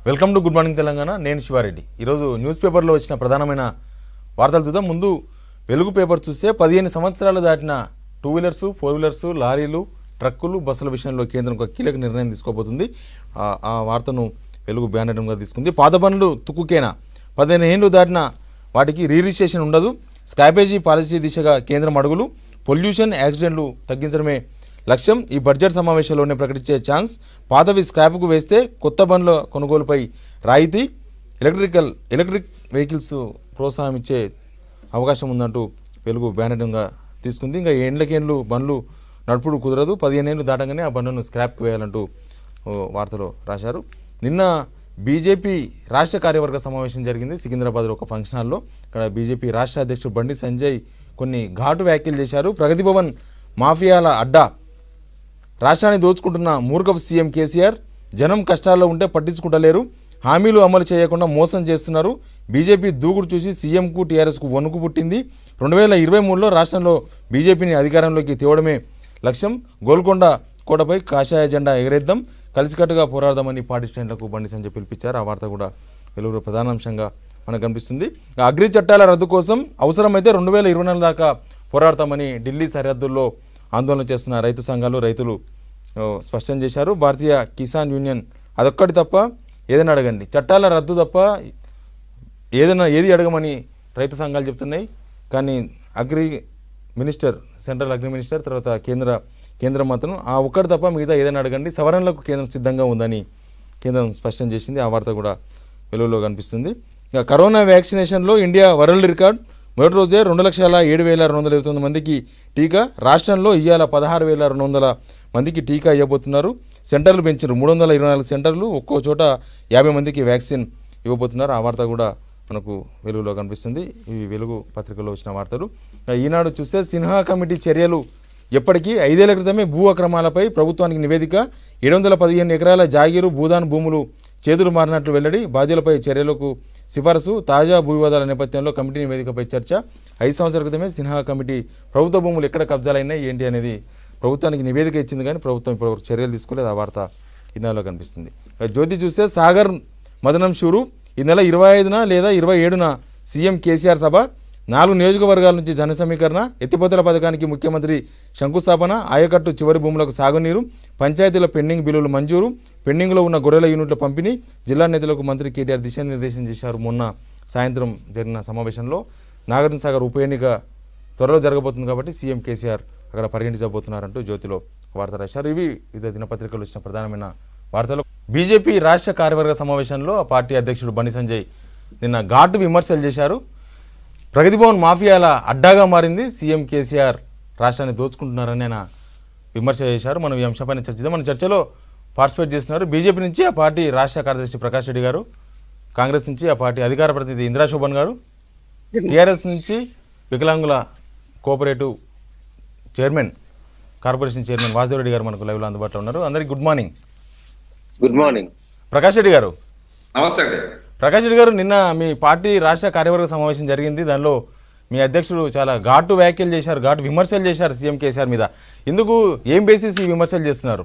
Welcome to good morning Telangana నేను శివారెడ్డి ఈరోజు news పేపర్లో వచ్చిన ప్రధానమైన వార్తలు చూద్దాం ముందు వెలుగు పేపర్ చూస్తే పదిహేను సంవత్సరాలు దాటిన టూ వీలర్స్ ఫోర్ వీలర్స్ లారీలు ట్రక్కులు బస్సుల విషయంలో కేంద్రం ఒక కీలక నిర్ణయం తీసుకోబోతుంది ఆ- ఆ వార్తను వెలుగు బ్యానర్గా తీసుకుంది పాత పనులు తుక్కుకేనా పదిహేను ఏళ్ళు దాటిన వాటికి రీ రిజిస్ట్రేషన్ ఉండదు స్కాపేజీ పాలసీ దిశగా కేంద్రం అడుగులు పొల్యూషన్ యాక్సిడెంట్లు తగ్గించడమే లక్ష్యం ఈ బడ్జెట్ సమావేశంలోనే ప్రకటించే ఛాన్స్ పాతవి స్క్రాప్కు వేస్తే కొత్త బండ్ల కొనుగోలుపై రాయితీ ఎలక్ట్రికల్ ఎలక్ట్రిక్ వెహికల్స్ ప్రోత్సాహం ఇచ్చే అవకాశం ఉందంటూ వెలుగు బ్యానర్గా తీసుకుంది ఇంకా ఏండ్లకేండ్లు బండ్లు నడుపుడు కుదరదు పదిహేను ఏళ్ళు దాటగానే ఆ బండ్లను స్క్రాప్కి వేయాలంటూ ఓ, వార్తలో రాశారు నిన్న బీజేపీ రాష్ట్ర కార్యవర్గ సమావేశం జరిగింది సికింద్రాబాద్లో ఒక ఫంక్షన్ హాల్లో ఇక్కడ బీజేపీ రాష్ట్ర అధ్యక్షుడు బండి సంజయ్ కొన్ని ఘాటు వ్యాఖ్యలు చేశారు ప్రగతి భవన్ మాఫియాల అడ్డా రాష్ట్రాన్ని దోచుకుంటున్న మూర్ఖపు సీఎం కేసీఆర్ జనం కష్టాల్లో ఉంటే పట్టించుకుంటలేరు హామీలు అమలు చేయకుండా మోసం చేస్తున్నారు బీజేపీ దూకుడు చూసి సీఎంకు టీఆర్ఎస్కు వణుకు పుట్టింది రెండు వేల ఇరవై మూడులో రాష్ట్రంలో బీజేపీని అధికారంలోకి తేవడమే లక్ష్యం గోల్కొండ కోటపై కాషాయ జెండా ఎగరేద్దాం కలిసికట్టుగా పోరాడదామని పార్టీ శ్రేణులకు బండి సంజయ్ పిలిపించారు ఆ వార్త కూడా వెలుగులో ప్రధానాంశంగా మనకు కనిపిస్తుంది అగ్రి చట్టాల రద్దు కోసం అవసరమైతే రెండు వేల ఇరవై నాలుగు దాకా పోరాడతామని ఢిల్లీ సరిహద్దుల్లో ఆందోళన చేస్తున్న రైతు సంఘాలు రైతులు ఓ, స్పష్టం చేశారు భారతీయ కిసాన్ యూనియన్ అదొక్కటి తప్ప ఏదైనా అడగండి చట్టాల రద్దు తప్ప ఏదైనా ఏది అడగమని రైతు సంఘాలు చెప్తున్నాయి కానీ agri minister central agri minister తర్వాత కేంద్ర కేంద్రం మాత్రం ఆ ఒక్కటి తప్ప మిగతా ఏదైనా అడగండి సవరణలకు కేంద్రం సిద్ధంగా ఉందని కేంద్రం స్పష్టం చేసింది ఆ వార్త కూడా వెలుగులో కనిపిస్తుంది ఇక కరోనా వ్యాక్సినేషన్లో ఇండియా వరల్డ్ రికార్డ్ మొదటి రోజే రెండు లక్షల ఏడు వేల రెండు వందల ఇరవై తొమ్మిది మందికి టీకా రాష్ట్రంలో ఇవాళ పదహారు వేల రెండు వందల మందికి టీకా ఇవ్వబోతున్నారు సెంటర్లు పెంచారు మూడు వందల ఇరవై నాలుగు సెంటర్లు ఒక్కో చోట యాభై మందికి వ్యాక్సిన్ ఇవ్వబోతున్నారు ఆ వార్త కూడా మనకు వెలుగులో కనిపిస్తుంది ఇవి వెలుగు పత్రికలో వచ్చిన వార్తలు ఇక ఈనాడు చూస్తే సిన్హా కమిటీ చర్యలు ఎప్పటికీ ఐదేళ్ల క్రితమే భూ అక్రమాలపై ప్రభుత్వానికి నివేదిక ఏడు వందల పదిహేను ఎకరాల జాగీరు భూదాన్ భూములు చేతులు మారినట్లు వెల్లడి బాధ్యులపై చర్యలకు సిఫారసు తాజా భూ వివాదాల నేపథ్యంలో కమిటీ నివేదికపై చర్చ ఐదు సంవత్సరాల క్రితమే సిన్హా కమిటీ ప్రభుత్వ భూములు ఎక్కడ కబ్జాలైనాయి ఏంటి అనేది ప్రభుత్వానికి నివేదిక ఇచ్చింది కానీ ప్రభుత్వం ఇప్పటివరకు చర్యలు తీసుకోలేదు ఆ వార్త ఈనాడులో కనిపిస్తుంది ఇక జ్యోతి చూస్తే సాగర్ మదనం షూరు ఈ నెల ఇరవై ఐదున లేదా ఇరవై ఏడున సీఎం కేసీఆర్ సభ నాలుగు నియోజకవర్గాల నుంచి జన సమీకరణ ఎత్తిపోతల పథకానికి ముఖ్యమంత్రి శంకుస్థాపన ఆయకట్టు చివరి భూములకు సాగునీరు పంచాయతీల పెండింగ్ బిల్లులు మంజూరు పెండింగ్లో ఉన్న గొర్రెల యూనిట్ల పంపిణీ జిల్లా నేతలకు మంత్రి కేటీఆర్ దిశానిర్దేశం చేశారు మొన్న సాయంత్రం జరిగిన సమావేశంలో నాగార్జున సాగర్ ఉప ఎన్నిక త్వరలో జరగబోతుంది కాబట్టి సీఎం కేసీఆర్ అక్కడ పర్యటించబోతున్నారంటూ జ్యోతిలో వార్త రాశారు ఇవి వివిధ దినపత్రికలు వచ్చిన ప్రధానమైన వార్తలు బీజేపీ రాష్ట్ర కార్యవర్గ సమావేశంలో ఆ పార్టీ అధ్యక్షుడు బండి సంజయ్ నిన్న ఘాటు విమర్శలు చేశారు ప్రగతి భవన్ మాఫియాల అడ్డాగా మారింది సీఎం కేసీఆర్ రాష్ట్రాన్ని దోచుకుంటున్నారని ఆయన విమర్శ చేశారు మనం ఈ అంశంపైన చర్చిద్దాం మన చర్చలో పార్టిసిపేట్ చేస్తున్నారు బీజేపీ నుంచి ఆ పార్టీ రాష్ట్ర కార్యదర్శి ప్రకాష్ రెడ్డి గారు కాంగ్రెస్ నుంచి ఆ పార్టీ అధికార ప్రతినిధి ఇందిరా శోభన్ గారు టీఆర్ఎస్ నుంచి వికలాంగుల cooperative chairman corporation chairman Vasudev Reddy గారు మనకు లైవ్లో అందుబాటులో ఉన్నారు అందరికీ good morning good morning Prakash Reddy గారు నమస్తే అండి ప్రకాష్ రెడ్డి గారు నిన్న మీ పార్టీ రాష్ట్ర కార్యవర్గ సమావేశం జరిగింది దానిలో మీ అధ్యక్షుడు చాలా ఘాటు వ్యాఖ్యలు చేశారు ఘాటు విమర్శలు చేశారు సీఎం కేసీఆర్ మీద ఎందుకు ఏం బేసిస్ ఈ విమర్శలు చేస్తున్నారు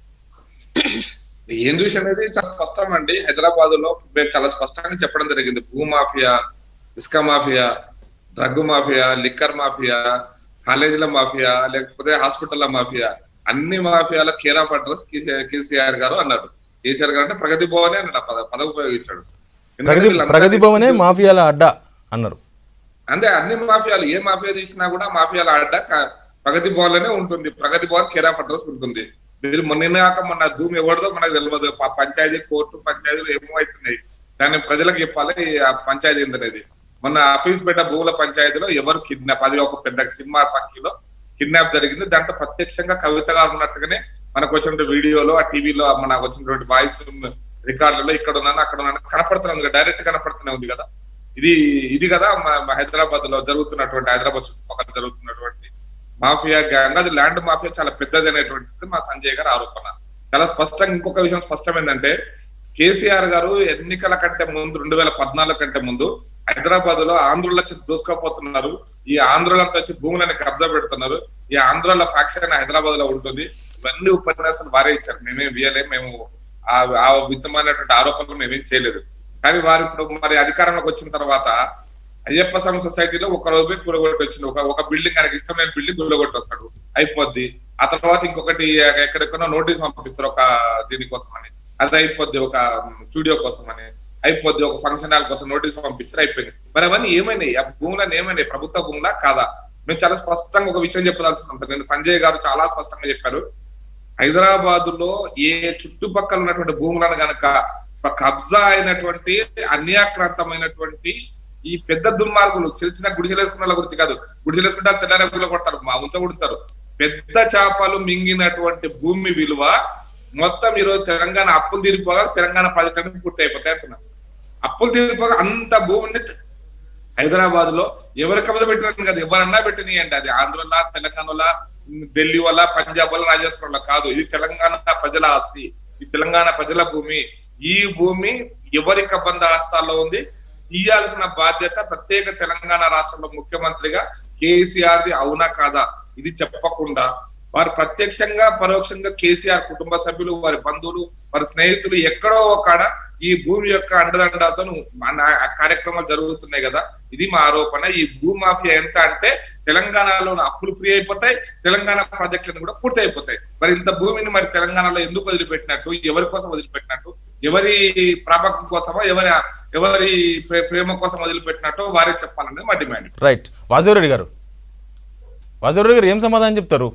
ఏం చూసి అనేది చాలా స్పష్టం అండి హైదరాబాద్ లో మేము చాలా స్పష్టంగా చెప్పడం జరిగింది భూ మాఫియా ఇసుక mafia drug mafia liquor mafia కాలేజీల మాఫియా లేకపోతే హాస్పిటల్ల మాఫియా అన్ని మాఫియాల కేర్ ఆఫ్ అడ్రస్ కేసీఆర్ గారు అన్నారు కేసీఆర్ గారు అంటే ప్రగతి భవనే అన్నాడు ఆ పద పదవి ఉపయోగించాడు ఎందుకంటే ప్రగతి వీళ్ళందరినీ ప్రగతి భవనే మాఫియాల అడ్డా అన్నారు అంటే అన్ని మాఫియాలు ఏ మాఫియా తీసినా కూడా మాఫియాల అడ్డ క- ప్రగతి భవన్ లోనే ఉంటుంది Pragati Bhavan care of address ఉంటుంది మీరు మొన్న కాక మొన్న భూమి ఎవరిదో మనకు తెలియదు ప- పంచాయతీ కోర్టు పంచాయతీలు ఏమో అవుతున్నాయి దాన్ని ప్రజలకు చెప్పాలి ఆ పంచాయతీ ఏందనేది మొన్న ఆఫీస్ పెట్ట భూముల పంచాయతీలో ఎవరు కిడ్నాప్ అది ఒక పెద్ద సినిమా పక్కీలో కిడ్నాప్ జరిగింది దాంట్లో ప్రత్యక్షంగా కవిత గారు ఉన్నట్టుగానే మనకు వచ్చిన వీడియోలో ఆ టీవీలో మనకు వచ్చినటువంటి వాయిస్ రికార్డులలో ఇక్కడ ఉన్నాను అక్కడ ఉన్నాను కనపడుతున్నాను డైరెక్ట్ కనపడుతూనే ఉంది కదా ఇది ఇది కదా హైదరాబాద్ లో జరుగుతున్నటువంటి హైదరాబాద్ చుట్టుపక్కల జరుగుతున్నటువంటి మాఫియా గ్యాంగ్ అది ల్యాండ్ మాఫియా చాలా పెద్దది అనేటువంటిది మా సంజయ్ గారి ఆరోపణ చాలా స్పష్టంగా ఇంకొక విషయం స్పష్టం ఏంటంటే కేసీఆర్ గారు ఎన్నికల కంటే ముందు రెండు వేల పద్నాలుగు కంటే ముందు హైదరాబాద్ లో ఆంధ్రులు వచ్చి దూసుకపోతున్నారు ఈ ఆంధ్రులంతా వచ్చి భూములని కబ్జా పెడుతున్నారు ఈ ఆంధ్రాల ఫ్యాక్షన్ హైదరాబాద్ లో ఉంటుంది ఇవన్నీ ఉపన్యాసాలు వారే ఇచ్చారు మేమే వియలే మేము ఆ ఆ విధమైనటువంటి ఆరోపణలు మేమేం చేయలేదు కానీ వారు ఇప్పుడు మరి అధికారంలోకి వచ్చిన తర్వాత అయ్యప్ప స్వామి సొసైటీలో ఒక రోజు పోయి కూలగొట్టి వచ్చింది ఒక ఒక బిల్డింగ్ ఆయనకి ఇష్టం లేని బిల్డింగ్ కూలగొట్టి వస్తాడు అయిపోద్ది ఆ తర్వాత ఇంకొకటి ఎక్కడెక్కడో నోటీస్ పంపిస్తారు ఒక దీనికోసం అని అది అయిపోద్ది ఒక స్టూడియో కోసం అని అయిపోద్ది ఒక ఫంక్షన్ హాల్ కోసం నోటీస్ పంపించారు అయిపోయింది మరి అవన్నీ ఏమైనాయి ఆ భూములను ఏమైనాయి ప్రభుత్వ భూములా కాదా మేము చాలా స్పష్టంగా ఒక విషయం చెప్పదలుచుకున్నాం సార్ నేను సంజయ్ గారు చాలా స్పష్టంగా చెప్పారు హైదరాబాద్ లో ఏ చుట్టుపక్కల ఉన్నటువంటి భూములను గనక కబ్జా అయినటువంటి అన్యాక్రాంతమైనటువంటి ఈ పెద్ద దుర్మార్గులు చిన్న చిన్న గుడిసెలు వేసుకున్న వాళ్ళ గురించి కాదు గుడిసెలు వేసుకుంటే తెల్లారి గుడిలో కొడతారు మా ఉంచగొడతారు పెద్ద చేపలు మింగినటువంటి భూమి విలువ మొత్తం ఈరోజు తెలంగాణ అప్పులు తీరిపోగా తెలంగాణ ప్రాజెక్టులు పూర్తి అయిపోతాయి అంటున్నారు అప్పులు తీరిపోగా అంత భూమిని హైదరాబాద్ లో ఎవరి కబ్జా పెట్టినట్టు కాదు ఎవరన్నా పెట్టినాయండి అది ఆంధ్రలో తెలంగాణలో ఢిల్లీ వల్ల పంజాబ్ వల్ల రాజస్థాన్ వల్ల కాదు ఇది తెలంగాణ ప్రజల ఆస్తి ఈ తెలంగాణ ప్రజల భూమి ఈ భూమి ఎవరి కబంధ హస్తాల్లో ఉంది ఇయ్యాల్సిన బాధ్యత ప్రత్యేక తెలంగాణ రాష్ట్రంలో ముఖ్యమంత్రిగా కేసీఆర్ ది అవునా కాదా ఇది చెప్పకుండా వారు ప్రత్యక్షంగా పరోక్షంగా కేసీఆర్ కుటుంబ సభ్యులు వారి బంధువులు వారి స్నేహితులు ఎక్కడో ఒకడ ఈ భూమి యొక్క అండదండతో మన కార్యక్రమాలు జరుగుతున్నాయి కదా ఇది మా ఆరోపణ ఈ భూ మాఫియా ఎంత అంటే తెలంగాణలో అప్పులు ఫ్రీ అయిపోతాయి తెలంగాణ ప్రాజెక్టులను కూడా పూర్తి అయిపోతాయి మరి ఇంత భూమిని మరి తెలంగాణలో ఎందుకు వదిలిపెట్టినట్టు ఎవరి కోసం వదిలిపెట్టినట్టు ఎవరి ప్రాపకం కోసమో ఎవరి ఎవరి ప్రే- ప్రేమ కోసం వదిలిపెట్టినట్టు వారే చెప్పాలనేది మా డిమాండ్ రైట్ వాసుదేవరెడ్డి గారు వాసుదేవరెడ్డి గారు ఏం సమాధానం చెప్తారు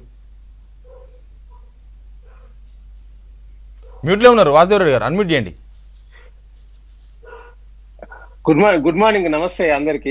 మ్యూట్లో ఉన్నారు వాసుదేవరెడ్డి గారు అన్మ్యూట్ చేయండి గుడ్ మార్నింగ్ గుడ్ మార్నింగ్ నమస్తే అందరికి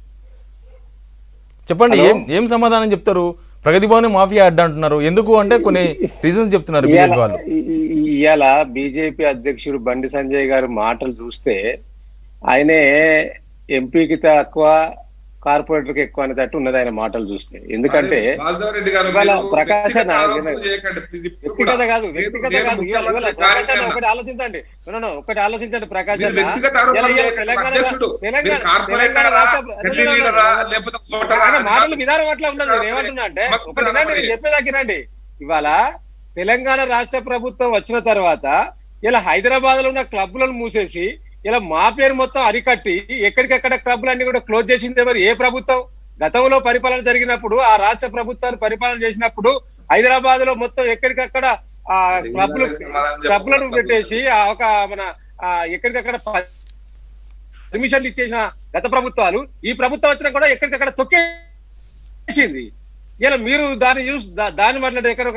చెప్పండి ఏం ఏం సమాధానం చెప్తారు ప్రగతి భవన్ మాఫియా అడ్డ అంటున్నారు ఎందుకు అంటే కొన్ని రీజన్స్ చెప్తున్నారు బీజేపీ వాళ్ళు ఇవాళ బీజేపీ అధ్యక్షుడు బండి సంజయ్ గారి మాటలు చూస్తే ఆయనే ఎంపీకి తక్కువ కార్పొరేటర్ కి ఎక్కువ అనేటట్టు ఉన్నది ఆయన మాటలు చూస్తే ఎందుకంటే వాసుదేవరెడ్డి గారు ఇవాళ మీరు ప్రకాశ్ వ్యక్తిగత అన్న ఆరోపణలు చేయకండి. ప్లీజ్ ఇప్పుడు కూడా. వ్యక్తిగత కాదు నేను- వ్యక్తిగత నేను కాదు ఇవాళ ఇవాళ ముఖ్యమంత్రి ప్రకాశ్ అన్న కార్యక్రమం. ఒకటి ఆలోచించండి No, no, ఒకటి ఆలోచించండి ప్రకాశ్ మీరు అన్న వ్యక్తిగత ఆరోపణలు ఇలా- ఇలా చేయకండి. తెలంగాణ అధ్యక్షుడు, తెలంగాణ మీరు కార్పొరేటరా, తెలంగాణ రాష్ట్ర గట్టి No, no, no, no. లీడరా, లేకపోతే ఓటరా, ఆయన అది మాటల కాదు. విధానం అట్లా ఉండదు నేను ఏమంటున్నా అంటే సమస్య ఒకటి వినండి, నేను మరి. చెప్పేదాకి రండి ఇవాళ తెలంగాణ రాష్ట్ర ప్రభుత్వం వచ్చిన తర్వాత ఇలా హైదరాబాద్ లో ఉన్న క్లబ్లను మూసేసి ఇలా మా పేరు మొత్తం అరికట్టి ఎక్కడికక్కడ క్లబ్లన్నీ కూడా క్లోజ్ చేసింది మరి ఏ ప్రభుత్వం గతంలో పరిపాలన జరిగినప్పుడు ఆ రాష్ట్ర ప్రభుత్వాన్ని పరిపాలన చేసినప్పుడు హైదరాబాద్ లో మొత్తం ఎక్కడికక్కడ ఆ క్లబ్లు సమాధానం క్లబ్లను చెప్పండి. పెట్టేసి ఆ ఒక మన ఆ ఎక్కడికక్కడ పర్మిషన్లు ఇచ్చేసిన గత ప్రభుత్వాలు ఈ ప్రభుత్వం వచ్చినా కూడా ఎక్కడికక్కడ తొక్కేసింది ఇలా మీరు దాన్ని చూసి దా- దాన్ని మాట్లాడే ఎక్కడ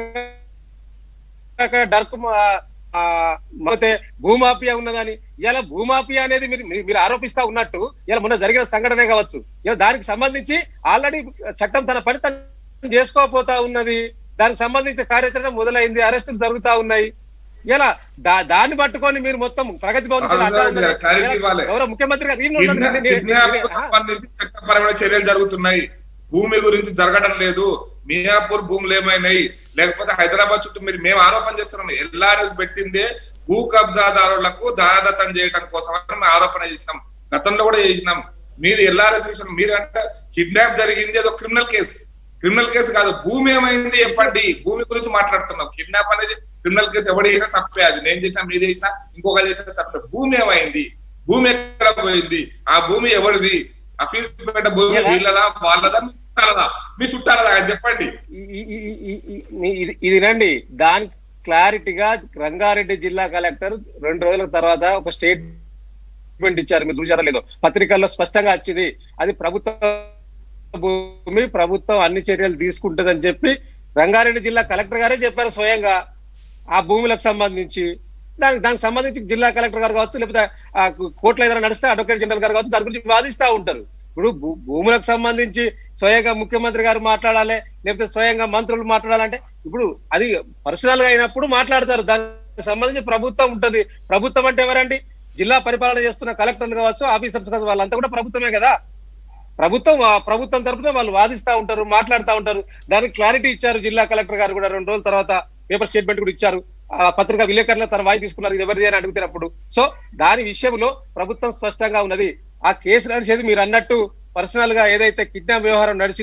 అక్కడ డర్క్ పోతే భూమాఫియా ఉన్నదని ఇలా భూమాఫియా అనేది మీరు మీరు- మీరు ఆరోపిస్తా ఉన్నట్టు ఇలా మొన్న జరిగిన సంఘటనే కావచ్చు ఇలా దానికి సంబంధించి ఆల్రెడీ చట్టం తన పని తను చేసుకోపోతా ఉన్నది దానికి సంబంధించిన కార్యాచరణ మొదలైంది అరెస్టులు జరుగుతా ఉన్నాయి ఇలా దా- దాన్ని పట్టుకొని మీరు మొత్తం ప్రగతి భవన్ కి అడ్డా ఉన్నది. clarity ఇవ్వాలి. గౌరవ ముఖ్యమంత్రి గారు ఈయన కిడ్నాప్ ఉండండి. నేను- కిడ్నాప్ నేను- కు సంబంధించి చట్టపరమైన చర్యలు జరుగుతున్నాయి భూమి గురించి జరగడం లేదు మియాపూర్ భూములు ఏమైనాయి లేకపోతే హైదరాబాద్ చుట్టూ మీరు మేము ఆరోపణ చేస్తున్నాం ఎల్ఆర్ఎస్ పెట్టిందే భూ కబ్జాదారులకు దారదత్తం చేయడం కోసం అని మేము ఆరోపణ చేసినాం గతంలో కూడా చేసినాం మీరు ఎల్ఆర్ఎస్ విషయం మీరు అంటే కిడ్నాప్ జరిగింది ఏదో క్రిమినల్ కేసు క్రిమినల్ కేసు కాదు భూమి ఏమైంది చెప్పండి భూమి గురించి మాట్లాడుతున్నాం కిడ్నాప్ అనేది క్రిమినల్ కేసు ఎవడు చేసినా తప్పే అది నేను చేసినా మీరు చేసినా ఇంకొకరు చేసినా తప్పే భూమి ఏమైంది భూమి ఎక్కడ పోయింది ఆ భూమి ఎవరిది ఆ ఫీజు పెట్ట భూమి ఎలా? వీళ్ళదా వాళ్ళదా మీ చుట్టాలదా మీ చుట్టాలదా అది చెప్పండి ఈ- ఈ- ఈ- ఈ- ఈ- ఈ- ఇది- ఇది రండి దానికి క్లారిటీగా రంగారెడ్డి జిల్లా కలెక్టర్ రెండు రోజుల తర్వాత ఒక స్టేట్మెంట్ ఇచ్చారు మీరు చూసారా లేదో పత్రికల్లో స్పష్టంగా వచ్చింది అది ప్రభుత్వ భూమి ప్రభుత్వం అన్ని చర్యలు తీసుకుంటుందని చెప్పి రంగారెడ్డి జిల్లా కలెక్టర్ గారే చెప్పారు స్వయంగా ఆ భూములకు సంబంధించి దానికి దానికి సంబంధించి జిల్లా కలెక్టర్ గారు కావచ్చు లేకపోతే ఆ కోర్టులో ఏదైనా నడిస్తే అడ్వకేట్ జనరల్ గారు కావచ్చు దాని గురించి వాదిస్తా ఉంటారు ఇప్పుడు భూ- భూములకు సంబంధించి స్వయంగా ముఖ్యమంత్రి గారు మాట్లాడాలి లేకపోతే స్వయంగా మంత్రులు మాట్లాడాలంటే ఇప్పుడు అది పర్సనల్ గా అయినప్పుడు మాట్లాడతారు దానికి సంబంధించి ప్రభుత్వం ఉంటది ప్రభుత్వం అంటే ఎవరండి జిల్లా పరిపాలన చేస్తున్న కలెక్టర్లు కావచ్చు ఆఫీసర్స్ కావచ్చు వాళ్ళంతా కూడా ప్రభుత్వమే కదా ప్రభుత్వం ఆ ప్రభుత్వం తరపున వాళ్ళు వాదిస్తా ఉంటారు మాట్లాడుతూ ఉంటారు దానికి క్లారిటీ ఇచ్చారు జిల్లా కలెక్టర్ గారు కూడా రెండు రోజుల తర్వాత పేపర్ స్టేట్మెంట్ కూడా ఇచ్చారు ఆ పత్రికా విలేకరుల తన వాయి తీసుకున్నారు ఇది ఎవరిది అని అడుగుతున్నప్పుడు సో దాని విషయంలో ప్రభుత్వం స్పష్టంగా ఉన్నది ఆ కేసు నడిచేది మీరు అన్నట్టు పర్సనల్ గా ఏదైతే కిడ్నాప్ వ్యవహారం నడిచిందో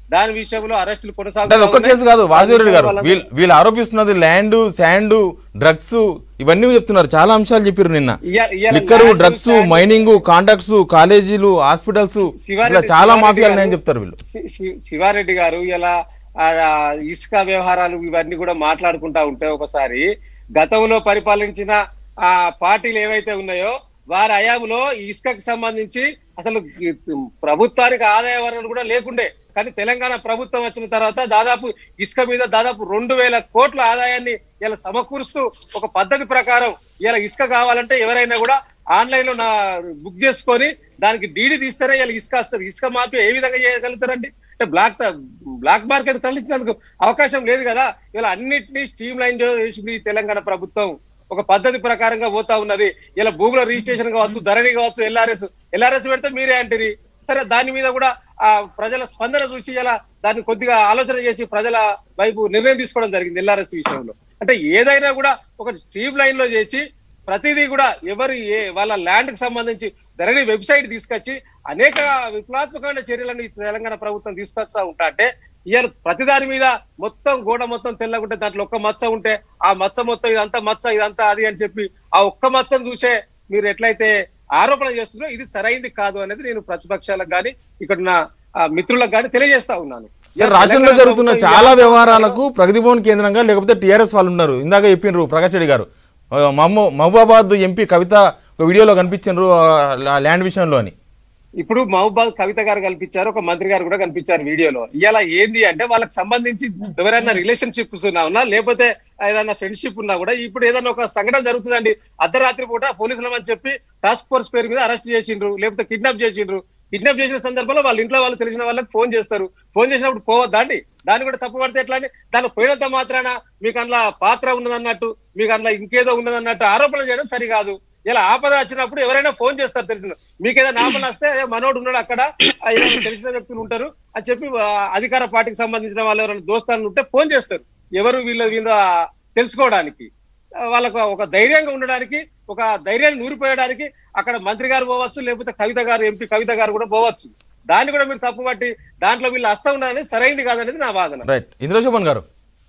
దాని విషయంలో అరెస్టులు అంటే అది ఒక్క కొనసాగుతూ కేసు కాదు వాసుదేవరెడ్డి గారు వాళ్ళ- వీళ్ళు వీళ్ళు ఆరోపిస్తున్నది ల్యాండ్ శాండ్ డ్రగ్స్ ఇవన్నీ చెప్తున్నారు చాలా అంశాలు చెప్పారు నిన్న ఇయ్య- ఇయ్యాల liquor land, drugs sand, mining contracts కాలేజీలు హాస్పిటల్స్ శివారెడ్డి- ఇట్లా చాలా శివారెడ్డి మాఫియాలు గారు- ఉన్నాయని చెప్తారు వీళ్ళు శి- శి- శివారెడ్డి గారు ఇలా ఆ, ఇసుక వ్యవహారాలు ఇవన్నీ కూడా మాట్లాడుకుంటా ఉంటే ఒకసారి గతంలో పరిపాలించిన ఆ పార్టీలు ఏవైతే ఉన్నాయో వారి హయాంలో ఈ ఇసుకకు సంబంధించి అసలు ఈ ప్రభుత్వానికి ఆదాయ వనరులు కూడా లేకుండే కానీ తెలంగాణ ప్రభుత్వం వచ్చిన తర్వాత దాదాపు ఇసుక మీద దాదాపు రెండు వేల కోట్ల ఆదాయాన్ని ఇలా సమకూరుస్తూ ఒక పద్ధతి ప్రకారం ఇలా ఇసుక కావాలంటే ఎవరైనా కూడా ఆన్లైన్ లో నా బుక్ చేసుకొని దానికి డీడీ తీస్తేనే ఇలా ఇసుక వస్తుంది ఇసుక మాఫియా ఏ విధంగా చేయగలుగుతారండి అంటే బ్లాక్ బ్లాక్ మార్కెట్ తరలించినందుకు అవకాశం లేదు కదా ఇలా అన్నిటినీ స్ట్రీమ్ లైన్ చేసింది ఈ తెలంగాణ ప్రభుత్వం ఒక పద్ధతి ప్రకారంగా పోతా ఉన్నది ఇలా భూముల రిజిస్ట్రేషన్ కావచ్చు ధరణి కావచ్చు ఎల్ఆర్ఎస్ ఎల్ఆర్ఎస్ పెడితే మీరే అంటారు సరే దాని మీద కూడా ఆ ప్రజల స్పందన చూసి ఇలా దాన్ని కొద్దిగా ఆలోచన చేసి ప్రజల వైపు నిర్ణయం తీసుకోవడం జరిగింది ఎల్ఆర్ఎస్ విషయంలో అంటే ఏదైనా కూడా ఒక స్ట్రీమ్ లైన్ లో చేసి ప్రతిదీ కూడా ఎవరు ఏ వాళ్ళ ల్యాండ్ కి సంబంధించి ధరణి వెబ్సైట్ తీసుకొచ్చి అనేక విప్లవాత్మకమైన చర్యలను ఈ తెలంగాణ ప్రభుత్వం తీసుకొస్తా ఉంటా అంటే ఇవాళ ప్రతి దాని మీద మొత్తం గోడ మొత్తం తెల్లగుంటే దాంట్లో ఒక్క మచ్చ ఉంటే ఆ మచ్చ మొత్తం ఇదంతా మచ్చ ఇదంతా అది అని చెప్పి ఆ ఒక్క మచ్చను చూసే మీరు ఎట్లయితే ఆరోపణ చేస్తున్నారో ఇది సరైంది కాదు అనేది నేను ప్రతిపక్షాలకు కానీ ఇక్కడ ఉన్న ఆ, మిత్రులకు కానీ తెలియజేస్తా ఉన్నాను ఇక రాష్ట్రంలో తెలంగాణ జరుగుతున్న ప్రభుత్వం చాలా ఇవాళ- వ్యవహారాలకు ప్రగతి భవన్ కేంద్రంగా లేకపోతే టీఆర్ఎస్ వాళ్ళు ఉన్నారు ఇందాక చెప్పినారు ప్రకాష్ రెడ్డి గారు ఆ, మహబూ- మహబూబాబాద్ ఎంపీ కవిత ఒక వీడియోలో కనిపించారు ల్యాండ్ విషయంలో అని ఇప్పుడు మహబూబాద్ కవిత గారు కనిపించారు ఒక మంత్రి గారు కూడా కనిపించారు వీడియోలో ఇవాళ ఏంది అంటే వాళ్ళకి సంబంధించి ఎవరైనా రిలేషన్షిప్స్ ఉన్నా లేకపోతే ఏదైనా ఫ్రెండ్షిప్ ఉన్నా కూడా ఇప్పుడు ఏదైనా ఒక సంఘటన జరుగుతుందండి అర్ధరాత్రి పూట పోలీసులు అని చెప్పి టాస్క్ ఫోర్స్ పేరు మీద అరెస్ట్ చేసిండ్రు లేకపోతే కిడ్నాప్ చేసిండ్రు కిడ్నాప్ చేసిన సందర్భంలో వాళ్ళ ఇంట్లో వాళ్ళు తెలిసిన వాళ్ళకి ఫోన్ చేస్తారు ఫోన్ చేసినప్పుడు పోవద్దా అండి దాన్ని కూడా తప్పు పడితే ఎట్లా అండి దాన్ని పోయినంత మాత్రాన మీకు అందులో పాత్ర ఉన్నదన్నట్టు మీకు అందులో ఇంకేదో ఉన్నదన్నట్టు ఆరోపణ చేయడం సరికాదు ఇలా ఆపద వచ్చినప్పుడు ఎవరైనా ఫోన్ చేస్తారు తెలిసిన మీకు ఏదైనా ఆపద వస్తే "ఏ, మనోడు ఉన్నాడు అక్కడ ఆ, ఏదైనా తెలిసిన వ్యక్తులు ఉంటారు అని చెప్పి ఆ, అధికార పార్టీకి సంబంధించిన వాళ్ళు ఎవరైనా దోస్తాను ఉంటే ఫోన్ చేస్తారు ఎవరు వీళ్ళ వీళ్ళ తెలుసుకోవడానికి ఆ, వాళ్ళకు ఒక ధైర్యంగా ఉండడానికి ఒక ధైర్యాన్ని నూరిపోయడానికి అక్కడ మంత్రి గారు పోవచ్చు లేకపోతే కవిత గారు ఎంపీ కవిత గారు కూడా పోవచ్చు దాన్ని కూడా మీరు తప్పు పట్టి దాంట్లో వీళ్ళు హస్తం ఉన్నది సరైంది కాదనేది నా వాదన రైట్ ఇంద్రశోభన్ గారు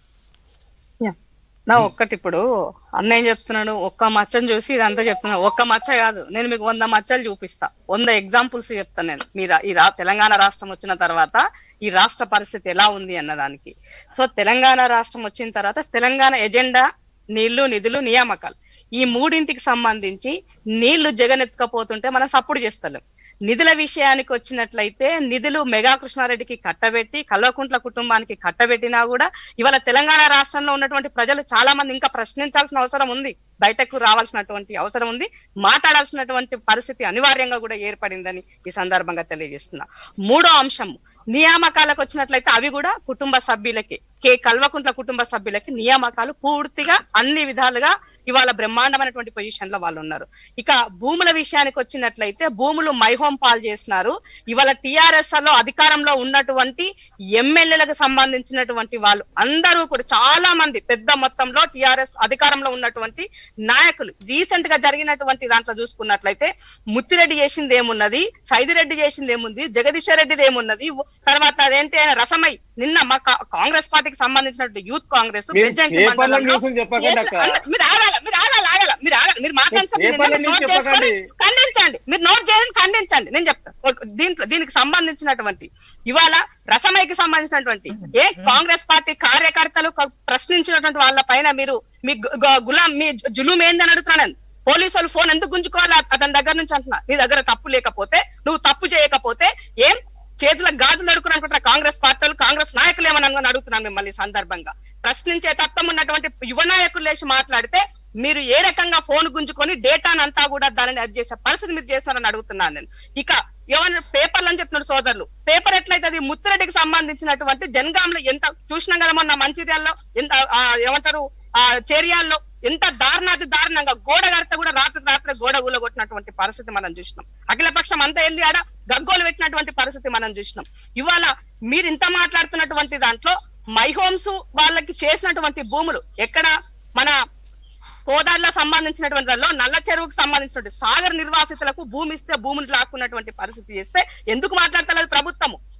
యా. నా ఒక్కటి ఇప్పుడు అన్న ఏం చెప్తున్నాడు ఒక్క మచ్చను చూసి ఇదంతా చెప్తున్నాడు ఒక్క మచ్చ కాదు నేను మీకు వంద మచ్చలు చూపిస్తా వంద ఎగ్జాంపుల్స్ చెప్తాను నేను మీరు ఈ రా తెలంగాణ రాష్ట్రం వచ్చిన తర్వాత ఈ రాష్ట్ర పరిస్థితి ఎలా ఉంది అన్నదానికి సో తెలంగాణ రాష్ట్రం వచ్చిన తర్వాత తెలంగాణ ఎజెండా నీళ్లు నిధులు నియామకాలు ఈ మూడింటికి సంబంధించి నీళ్లు జగనెత్తుకపోతుంటే మనం సప్పుడు చేస్తలేం నిధుల విషయానికి వచ్చినట్లయితే నిధులు మెగా కృష్ణారెడ్డికి కట్టబెట్టి కల్వకుంట్ల కుటుంబానికి కట్టబెట్టినా కూడా ఇవాళ తెలంగాణ రాష్ట్రంలో ఉన్నటువంటి ప్రజలు చాలా మంది ఇంకా ప్రశ్నించాల్సిన అవసరం ఉంది బయటకు రావాల్సినటువంటి అవసరం ఉంది మాట్లాడాల్సినటువంటి పరిస్థితి అనివార్యంగా కూడా ఏర్పడిందని ఈ సందర్భంగా తెలియజేస్తున్నా మూడో అంశం నియామకాలకు వచ్చినట్లయితే అవి కూడా కుటుంబ సభ్యులకి కే కల్వకుంట్ల కుటుంబ సభ్యులకి నియామకాలు పూర్తిగా అన్ని విధాలుగా ఇవాళ బ్రహ్మాండమైనటువంటి పొజిషన్ లో వాళ్ళు ఉన్నారు ఇక భూముల విషయానికి వచ్చినట్లయితే భూములు మైహోం పాలు చేస్తున్నారు ఇవాళ టిఆర్ఎస్ లో అధికారంలో ఉన్నటువంటి ఎమ్మెల్యేలకు సంబంధించినటువంటి వాళ్ళు అందరూ కూడా చాలా మంది పెద్ద మొత్తంలో టిఆర్ఎస్ అధికారంలో ఉన్నటువంటి నాయకులు రీసెంట్ గా జరిగినటువంటి దాంట్లో చూసుకున్నట్లయితే ముత్తిరెడ్డి చేసింది ఏమున్నది సైదిరెడ్డి చేసింది ఏముంది జగదీశ్వర్ రెడ్డిది ఏమున్నది తర్వాత అదేంటి ఆయన రసమై నిన్న మా కా- కాంగ్రెస్ పార్టీకి సంబంధించినటువంటి యూత్ కాంగ్రెస్ మీరు బెజ్జంకి పేపర్లో మండలంలో న్యూస్లు చెప్పకండి yes, అక్క. అంద- మీరు ఆగాల మీరు ఆగాల ఆగాల మీరు ఆగాల మీరు మాట్లాడుతున్నారు పేపర్లో నేను న్యూస్ నోట్ చేసుకొని చెప్పకండి. ఖండించండి మీరు నోట్ చేసి ఖండించండి నేను చెప్తాను ఒక- దీంట్లో దీనికి సంబంధించినటువంటి ఇవాళ రసమైకి సంబంధించినటువంటి ఏ కాంగ్రెస్ పార్టీ కార్యకర్తలు క- ప్రశ్నించినటువంటి వాళ్ళ పైన మీరు మీ గు- గు- గులాం మీ జు- జులుం ఏందని అడుగుతున్నాను పోలీసు వాళ్ళు ఫోన్ ఎందుకు గుంజుకోవాలి అత- అతని దగ్గర నుంచి అంటున్నా నీ దగ్గర తప్పు లేకపోతే నువ్వు తప్పు చేయకపోతే ఏం చేతులకు గాజులు అడుగుని అనుకుంటా కాంగ్రెస్ పార్టీలు కాంగ్రెస్ నాయకులు ఏమని అనుకుని అడుగుతున్నాను మిమ్మల్ని ఈ సందర్భంగా ప్రశ్నించే తత్వం ఉన్నటువంటి యువ నాయకులు లేచి మాట్లాడితే మీరు ఏ రకంగా ఫోన్ గుంజుకొని డేటాను అంతా కూడా దానిని అది చేసే పరిస్థితి మీరు చేస్తున్నారని అడుగుతున్నాను నేను ఇక ఏమన్నా పేపర్లు అని చెప్తున్నారు సోదరులు పేపర్ ఎట్లయితే అది ముత్తిరెడ్డికి సంబంధించినటువంటి జనగాంలో ఎంత చూసినాం కదా మొన్న మంచిర్యాల్లో ఎంత ఆ, ఏమంటారు ఆ చేరియాల్లో ఎంత దారుణాతి దారుణంగా గోడ కడితే కూడా రాత్రి రాత్రి గోడ కూలగొట్టినటువంటి పరిస్థితి మనం చూసినాం అఖిలపక్షం అంతా వెళ్ళి ఆడ గగ్గోలు పెట్టినటువంటి పరిస్థితి మనం చూసినాం ఇవాళ మీరు ఇంత మాట్లాడుతున్నటువంటి దాంట్లో మై హోమ్స్ వాళ్ళకి చేసినటువంటి భూములు ఎక్కడ మన కోదాడులో సంబంధించినటువంటి దానిలో నల్ల చెరువుకు సంబంధించినటువంటి సాగర్ నిర్వాసితులకు భూమి ఇస్తే భూమిని లాక్కున్నటువంటి పరిస్థితి చేస్తే ఎందుకు మాట్లాడతలేదు ప్రభుత్వము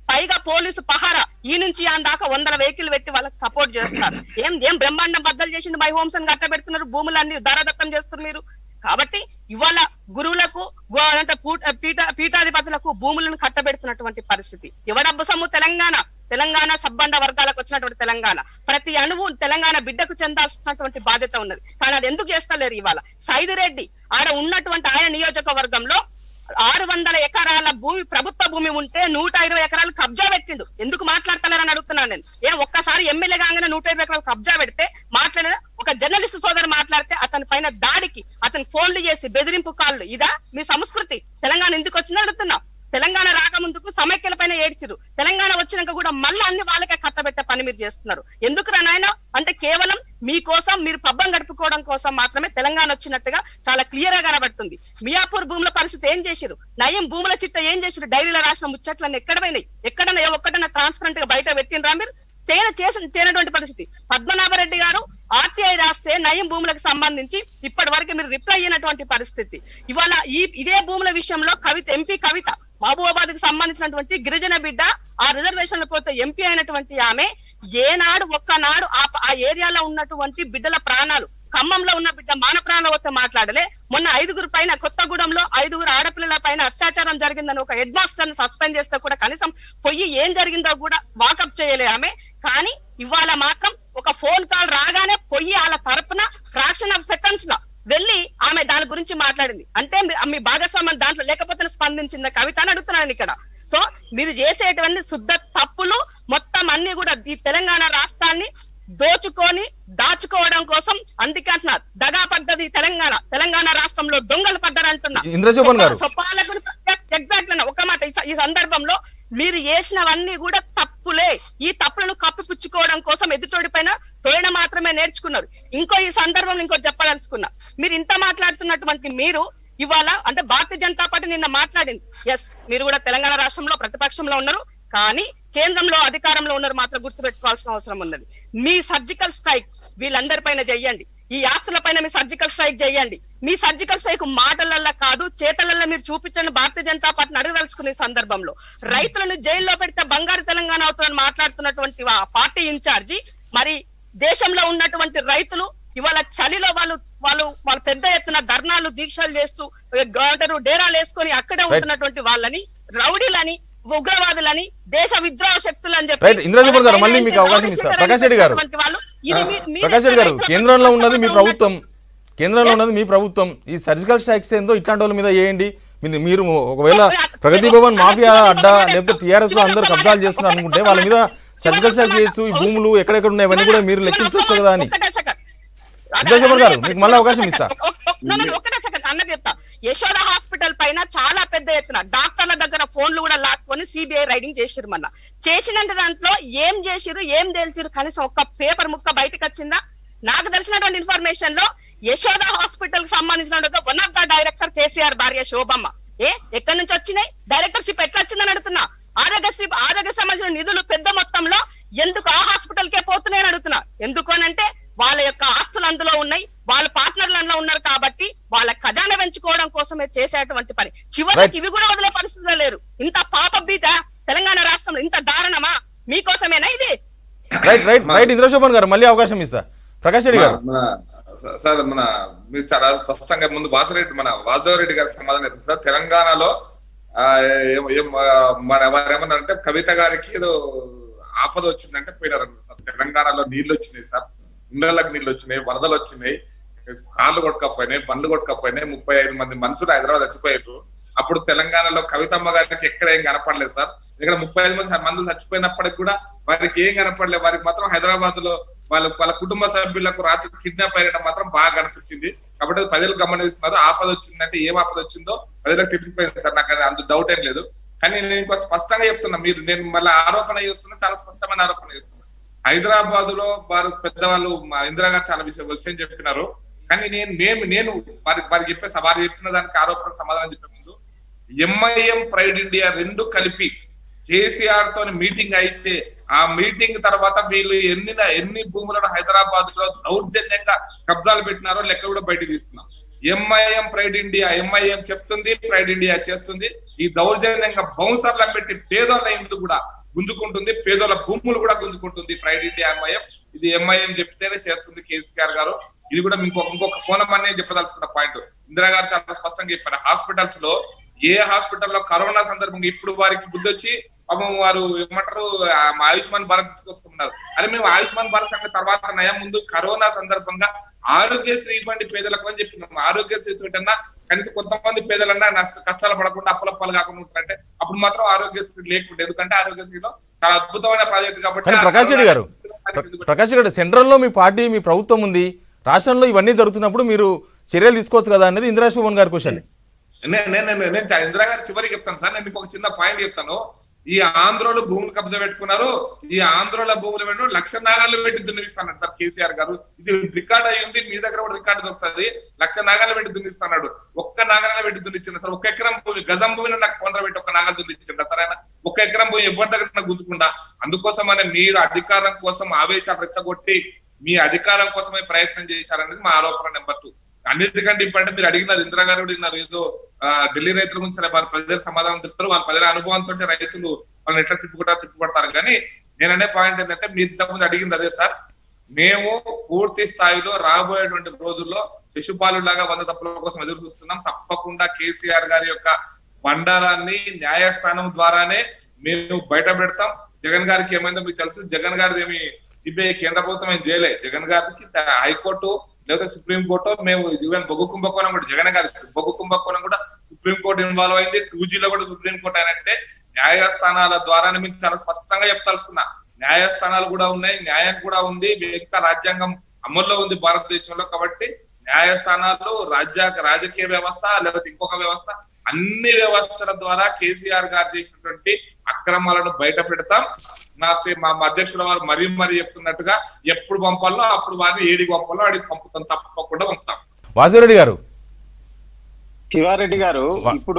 పైగా పోలీసు పహారా ఈ నుంచి ఆ దాకా వందల వెహికల్ పెట్టి వాళ్ళకి సపోర్ట్ చేస్తున్నారు ఏం ఏం బ్రహ్మాండం బద్దలు చేసిండు మై హోమ్స్ అని కట్టబెడుతున్నారు భూములన్నీ ధరదత్తం చేస్తున్నారు మీరు కాబట్టి ఇవాళ గురువులకు గు- అంటే పూట- పీఠ పీఠాధిపతులకు భూములను కట్టబెడుతున్నటువంటి పరిస్థితి ఎవడబ్బు సొమ్ము తెలంగాణ తెలంగాణ సబ్బండ వర్గాలకు వచ్చినటువంటి తెలంగాణ ప్రతి అణువు తెలంగాణ బిడ్డకు చెందాల్సినటువంటి బాధ్యత ఉన్నది కానీ అది ఎందుకు చేస్తలేరు ఇవాళ సైదిరెడ్డి ఆడ ఉన్నటువంటి ఆయన నియోజకవర్గంలో ఆరు వందల ఎకరాల భూమి ప్రభుత్వ భూమి ఉంటే నూట ఇరవై ఎకరాలు కబ్జా పెట్టిండు ఎందుకు మాట్లాడతలేరని అడుగుతున్నాను నేను ఏ ఒక్కసారి ఎమ్మెల్యే కాగానే నూట ఇరవై ఎకరాలు కబ్జా పెడితే మాట్లాడిన ఒక జర్నలిస్ట్ సోదరు మాట్లాడితే అతని పైన దాడికి అతను ఫోన్లు చేసి బెదిరింపు కాళ్ళు ఇదా మీ సంస్కృతి తెలంగాణ ఎందుకు వచ్చిందని అడుగుతున్నా తెలంగాణ రాకముందుకు సమైక్యల పైన ఏడ్చిరు తెలంగాణ వచ్చినాక కూడా మళ్ళీ అన్ని వాళ్ళకే కట్టబెట్టే పని మీరు చేస్తున్నారు ఎందుకు నాయన అంటే కేవలం మీకోసం మీరు పబ్బం గడుపుకోవడం కోసం మాత్రమే తెలంగాణ వచ్చినట్టుగా చాలా క్లియర్ గా కనబడుతుంది మియాపూర్ భూముల పరిస్థితి ఏం చేసిరు నయం భూముల చిట్ట ఏం చేసిరు డైరీలో రాసిన ముచ్చట్లన్నీ ఎక్కడ పోయినాయి ఎక్కడన్నా ఏ ఒక్కడన్నా ట్రాన్స్పరెంట్ గా బయట పెట్టినరా మీరు చేయన చేసిన చేయనటువంటి పరిస్థితి పద్మనాభరెడ్డి గారు ఆర్టీఐ రాస్తే నయం భూములకు సంబంధించి ఇప్పటి వరకు మీరు రిప్లై అయినటువంటి పరిస్థితి ఇవాళ ఈ ఇదే భూముల విషయంలో కవిత ఎంపీ కవిత మహబూబాబాద్ కి సంబంధించినటువంటి గిరిజన బిడ్డ ఆ రిజర్వేషన్ లో పోతే ఎంపీ అయినటువంటి ఆమె ఏనాడు ఒక్కనాడు ఆ ఆ ఏరియాలో ఉన్నటువంటి బిడ్డల ప్రాణాలు ఖమ్మంలో ఉన్న బిడ్డ మాన ప్రాణాలు వస్తే మాట్లాడలే మొన్న ఐదుగురు పైన కొత్తగూడెంలో ఐదుగురు ఆడపిల్లల పైన అత్యాచారం జరిగిందని ఒక హెడ్ మాస్టర్ ని సస్పెండ్ చేస్తే కూడా కనీసం పొయ్యి ఏం జరిగిందో కూడా వాకప్ చేయలే ఆమె కానీ ఇవాళ మాత్రం ఒక ఫోన్ కాల్ రాగానే పొయ్యి వాళ్ళ తరపున ఫ్రాక్షన్ ఆఫ్ సెకండ్స్ లో వెళ్ళి ఆమె దాని గురించి మాట్లాడింది అంటే మీ- మీ భాగస్వామ్యం దాంట్లో లేకపోతే స్పందించింది కవిత అని అడుగుతున్నాను ఇక్కడ సో మీరు చేసేటువంటి శుద్ధ తప్పులు మొత్తం అన్ని కూడా ఈ తెలంగాణ రాష్ట్రాన్ని దోచుకొని దాచుకోవడం కోసం అందుకే అంటున్నారు దగా పడ్డది తెలంగాణ తెలంగాణ రాష్ట్రంలో దొంగలు పడ్డారంటున్నా ఇంద్రశోభన్ గారు. సో పాలకులు ఎగ్జాక్ట్ ఒక మాట ఈ స- ఈ సందర్భంలో మీరు చేసినవన్నీ కూడా తప్పులే ఈ తప్పులను కప్పిపుచ్చుకోవడం కోసం ఎదుటోడి పైన తోయడం మాత్రమే నేర్చుకున్నారు ఇంకో ఈ సందర్భంలో ఇంకోటి చెప్పదలుచుకున్నా మీరు ఇంత మాట్లాడుతున్నటువంటి మీరు ఇవాళ అంటే భారతీయ జనతా పార్టీ నిన్న మాట్లాడింది ఎస్ మీరు కూడా తెలంగాణ రాష్ట్రంలో ప్రతిపక్షంలో ఉన్నారు కానీ కేంద్రంలో అధికారంలో ఉన్నారు మాత్రం గుర్తుపెట్టుకోవాల్సిన అవసరం ఉన్నది మీ సర్జికల్ స్ట్రైక్ వీళ్ళందరిపైన చెయ్యండి ఈ ఆస్తుల పైన మీ సర్జికల్ స్ట్రైక్ చేయండి మీ సర్జికల్ స్ట్రైక్ మాటలల్లో కాదు చేతలల్లో మీరు చూపించండి భారతీయ జనతా పార్టీని అడగదలుచుకునే సందర్భంలో రైతులను జైల్లో పెడితే బంగారు తెలంగాణ అవుతుందని మాట్లాడుతున్నటువంటి ఆ పార్టీ ఇన్ఛార్జి మరి దేశంలో ఉన్నటువంటి రైతులు ఇవాళ చలిలో వాళ్ళు వాళ్ళు వాళ్ళు పెద్ద ఎత్తున ధర్నాలు దీక్షలు చేస్తూ అంటారు డేరాలు వేసుకొని అక్కడే ఉంటున్నటువంటి వాళ్ళని రౌడీలని ఉగ్రవాదులని దేశ విద్రోహ శక్తులు అని Right. ఇంద్రజీపర్ గారు, మళ్ళీ మీకు అవకాశం ఇస్తా. ప్రకాష్ రెడ్డి గారు. వాళ్ళు ఇది మీ- మీరే ప్రకాష్ రెడ్డి గారు రైతుల కేంద్రంలో పక్షాన ఉన్నది మీ ఉన్నది. ప్రభుత్వం కేంద్రంలో ఉన్నది మీ ప్రభుత్వం ఈ సర్జికల్ స్ట్రైక్స్ ఏందో ఇట్లాంటి వాళ్ళ మీద చేయండి మీరు- మీరు ఒకవేళ ప్రగతి భవన్ మాఫియా అడ్డా లేకపోతే టీఆర్ఎస్ లో అందరూ కబ్జాలు చేస్తున్నారు అనుకుంటే వాళ్ళ మీద సర్జికల్ స్ట్రైక్ చేయొచ్చు ఈ భూములు ఎక్కడెక్కడ ఉన్నాయి అవన్నీ కూడా మీరు లెక్కించవచ్చు కదా అని ఒక్కటే సెకండ్. ఇంద్రజీపర్ గారు, మీకు మళ్ళీ అవకాశం ఇస్తా. ఒక్- ఒక్- ఒక్- no, no, no, ఒక్కటే సెకండ్ అన్న చెప్తా యశోద హాస్పిటల్ పైన చాలా పెద్ద ఎత్తున డాక్టర్ల దగ్గర ఫోన్లు కూడా లాక్కొని సిబిఐ రైడింగ్ చేసిరు మొన్న చేసినంత దాంట్లో ఏం చేసిరు ఏం తెలిసిరు కనీసం ఒక్క పేపర్ ముక్క బయటకు వచ్చిందా నాకు తెలిసినటువంటి ఇన్ఫర్మేషన్ లో యశోద హాస్పిటల్ కి సంబంధించిన one of the director KCR భార్య శోభమ్మ ఏ ఎక్కడి నుంచి వచ్చినాయి డైరెక్టర్షిప్ ఎట్లా వచ్చిందని అడుగుతున్నా ఆరోగ్యశ్రీ ఆరోగ్య సంబంధించిన నిధులు పెద్ద మొత్తంలో ఎందుకు ఆ హాస్పిటల్ కే పోతున్నాయని అడుగుతున్నా ఎందుకు అనంటే వాళ్ళ యొక్క ఆస్తులు అందులో ఉన్నాయి వాళ్ళ పార్ట్నర్లు అందులో ఉన్నారు కాబట్టి వాళ్ళ ఖజానా పెంచుకోవడం కోసమే చేసేటువంటి పని చివరికి Right. ఇవి కూడా వదిలే పరిస్థితిలో లేరు ఇంత పాప బీత తెలంగాణ రాష్ట్రంలో ఇంత దారుణమా మీకోసమేనా ఇది రైట్ రైట్ రైట్ ఇంద్రశోభన్ గారు మళ్ళీ అవకాశం ఇస్తా ప్రకాష్ రెడ్డి గారు మన స- సార్ మన మీరు చాలా స్పష్టంగా ముందు వాసరెడ్డి మన వాసుదేవరెడ్డి గారి సమాధానం చెప్తారు సార్ తెలంగాణలో ఆ, ఏం- ఏం, ఆ, మన వారు ఏమన్నారంటే కవిత గారికి ఏదో ఆపద వచ్చిందంటే పోయినారు సార్ తెలంగాణలో నీళ్లు వచ్చినాయి సార్ ఇండ్లకు నీళ్లు వచ్చినాయి వరదలు వచ్చినాయి కార్లు కొట్టుకపోయినాయి బండ్లు కొట్టుకపోయినాయి ముప్పై ఐదు మంది మనుషులు హైదరాబాద్ చచ్చిపోయారు అప్పుడు తెలంగాణలో కవితమ్మ గారికి ఎక్కడ ఏం కనపడలేదు సార్ ఇక్కడ ముప్పై ఐదు మంది మందులు చచ్చిపోయినప్పటికి కూడా వారికి ఏం కనపడలేదు వారికి మాత్రం హైదరాబాద్ లో వాళ్ళ వాళ్ళ కుటుంబ సభ్యులకు రాత్రి కిడ్నాప్ అయ్యడం మాత్రం బాగా కనిపించింది కాబట్టి అది ప్రజలు గమనిస్తున్నారు ఆపద వచ్చిందంటే ఏం ఆపద వచ్చిందో ప్రజలకు తెలిసిపోయింది సార్ నాకు అది అంత డౌట్ ఏం లేదు కానీ నేను ఇంకో స్పష్టంగా చెప్తున్నా మీరు నేను మళ్ళీ ఆరోపణ చేస్తున్నా చాలా స్పష్టమైన ఆరోపణ చేస్తున్నా హైదరాబాద్ లో వారు పెద్దవాళ్ళు మా ఇందిరా గారు చాలా విషయం విషయం చెప్పినారు కానీ నేను నేను నేను వారి వారికి చెప్పే వారు చెప్పిన దానికి ఆరోపణకు సమాధానం చెప్పే ముందు ఎంఐఎం ప్రైడ్ ఇండియా రెండు కలిపి కేసీఆర్ తోని మీటింగ్ అయితే ఆ మీటింగ్ తర్వాత వీళ్ళు ఎన్ని ఎన్ని భూములను హైదరాబాద్ లో దౌర్జన్యంగా కబ్జాలు పెట్టినారో లెక్క కూడా బయటకు తీస్తున్నాం ఎంఐఎం ప్రైడ్ ఇండియా ఎంఐఎం చెప్తుంది ప్రైడ్ ఇండియా చేస్తుంది ఈ దౌర్జన్యంగా బౌన్సర్లను పెట్టి పేదోళ్ళ ఇండ్లు కూడా గుంజుకుంటుంది పేదోళ్ళ భూములు కూడా గుంజుకుంటుంది ప్రైడ్ ఇండియా ఎంఐఎం ఇది ఎంఐఎం చెప్తేనే చేస్తుంది కేసీఆర్ గారు ఇది కూడా ఇంకొక ఇంకొక కోణం అని చెప్పదలుచుకున్న పాయింట్ ఇందిరా గారు చాలా స్పష్టంగా చెప్పారు హాస్పిటల్స్ లో ఏ హాస్పిటల్లో కరోనా సందర్భంగా ఇప్పుడు వారికి బుద్ధి వచ్చి పాపం వారు ఏమంటారు ఆ, మా ఆయుష్మాన్ భారత్ తీసుకొస్తున్నారు అరే మేము ఆయుష్మాన్ భారత్ సంగతి తర్వాత నయం ముందు కరోనా సందర్భంగా ఆరోగ్యశ్రీ ఇవ్వండి పేదలకు అని చెప్పినాం ఆరోగ్యశ్రీ తోటన్నా కనీసం కొంతమంది పేదలన్నా నష్ట కష్టాలు పడకుండా అప్పులప్పాలు కాకుండా ఉంటారంటే అప్పుడు మాత్రం ఆరోగ్యశ్రీ లేకుండా ఎందుకంటే ఆరోగ్యశ్రీలో చాలా అద్భుతమైన ప్రాజెక్ట్ కాబట్టి కానీ ఆ ప్రకాష్ రెడ్డి గారు ప్ర- ప్రకాష్ రెడ్డి గారు సెంట్రల్లో మీ పార్టీ మీ ప్రభుత్వం ఉంది రాష్ట్రంలో ఇవన్నీ జరుగుతున్నప్పుడు మీరు చర్యలు తీసుకోవచ్చు కదా అనేది ఇందిరా శోభన్ గారి క్వశ్చన్ నేను నేను నేను- నేను చ- ఇందిరా గారి చివరికి చెప్తాను సార్ నేను మీకు ఒక చిన్న పాయింట్ చెప్తాను ఈ ఆంధ్రోలు భూములు కబ్జా పెట్టుకున్నారు ఈ ఆంధ్రోల భూములు పెట్టు లక్ష నాగాలు పెట్టి దున్నిస్తాను సార్ కేసీఆర్ గారు ఇది రికార్డ్ అయ్యి ఉంది మీ దగ్గర కూడా రికార్డు దొరుకుతుంది లక్ష నాగాలు పెట్టి దున్నిస్తున్నాడు ఒక్క నాగాలను పెట్టి దున్నిచ్చింది సార్ ఒక్క ఎకరం భూమి గజం భూమిలో నాకు పొందర పెట్టి ఒక నాగలు దున్నిచ్చిండు సార్ ఆయన ఒక్క ఎకరం భూమి ఎవరి దగ్గర నాకు గుంజుకుండా అందుకోసమనే మీరు అధికారం కోసం ఆవేశాలు రెచ్చగొట్టి మీ అధికారం కోసమే ప్రయత్నం చేశారనేది మా ఆరోపణ నెంబర్ టూ అన్నిటికంటే ఇప్పుడంటే మీరు అడిగినారు ఇందిరా గారు అడిగినారు ఏదో ఆ, ఢిల్లీ రైతుల గురించి సరే వారి ప్రజలకు సమాధానం చెప్తారు వారి ప్రజల అనుభవంతో రైతులు వాళ్ళని ఎట్లా తిప్పుకుంటారు తిప్పుకొడతారు కానీ నేను అనే పాయింట్ ఏంటంటే మీ ఇంతకుముందు అడిగింది అదే సార్ మేము పూర్తి స్థాయిలో రాబోయేటువంటి రోజుల్లో శిశుపాలులాగా వంద తప్పుల కోసం ఎదురు చూస్తున్నాం తప్పకుండా కేసీఆర్ గారి యొక్క బండారాన్ని న్యాయస్థానం ద్వారానే మేము బయట పెడతాం జగన్ గారికి ఏమైందో మీకు తెలుసు జగన్ గారిది ఏమి సిబిఐ కేంద్ర ప్రభుత్వం ఏం చేయలే జగన్ గారికి త- హైకోర్టు లేకపోతే సుప్రీం కోర్టు మేము ఈవెన్ బొగ్గు కుంభకోణం కూడా జగన్ గారి బొగ్గు కుంభకోణం కూడా సుప్రీం కోర్టు ఇన్వాల్వ్ అయింది టూ జీలో కూడా సుప్రీం కోర్టు అయినట్టే న్యాయస్థానాల ద్వారానే మీకు చాలా స్పష్టంగా చెప్తాల్సుకున్నా న్యాయస్థానాలు కూడా ఉన్నాయి న్యాయం కూడా ఉంది ఇంకా రాజ్యాంగం అమల్లో ఉంది భారతదేశంలో కాబట్టి న్యాయస్థానాలు రాజ్య రాజకీయ వ్యవస్థ లేకపోతే ఇంకొక వ్యవస్థ అన్ని వ్యవస్థల ద్వారా కేసీఆర్ గారు చేసినటువంటి అక్రమాలను బయట పెడతాం నా స్టే మా మా అధ్యక్షుల వారు మరీ మరీ చెప్తున్నట్టుగా ఎప్పుడు పంపాలో అప్పుడు వారిని ఏడికి పంపాలో అడిగి పంపుతాం తప్పకుండా పంపుతాం వాసిరెడ్డి గారు శివారెడ్డి గారు వా- ఇప్పుడు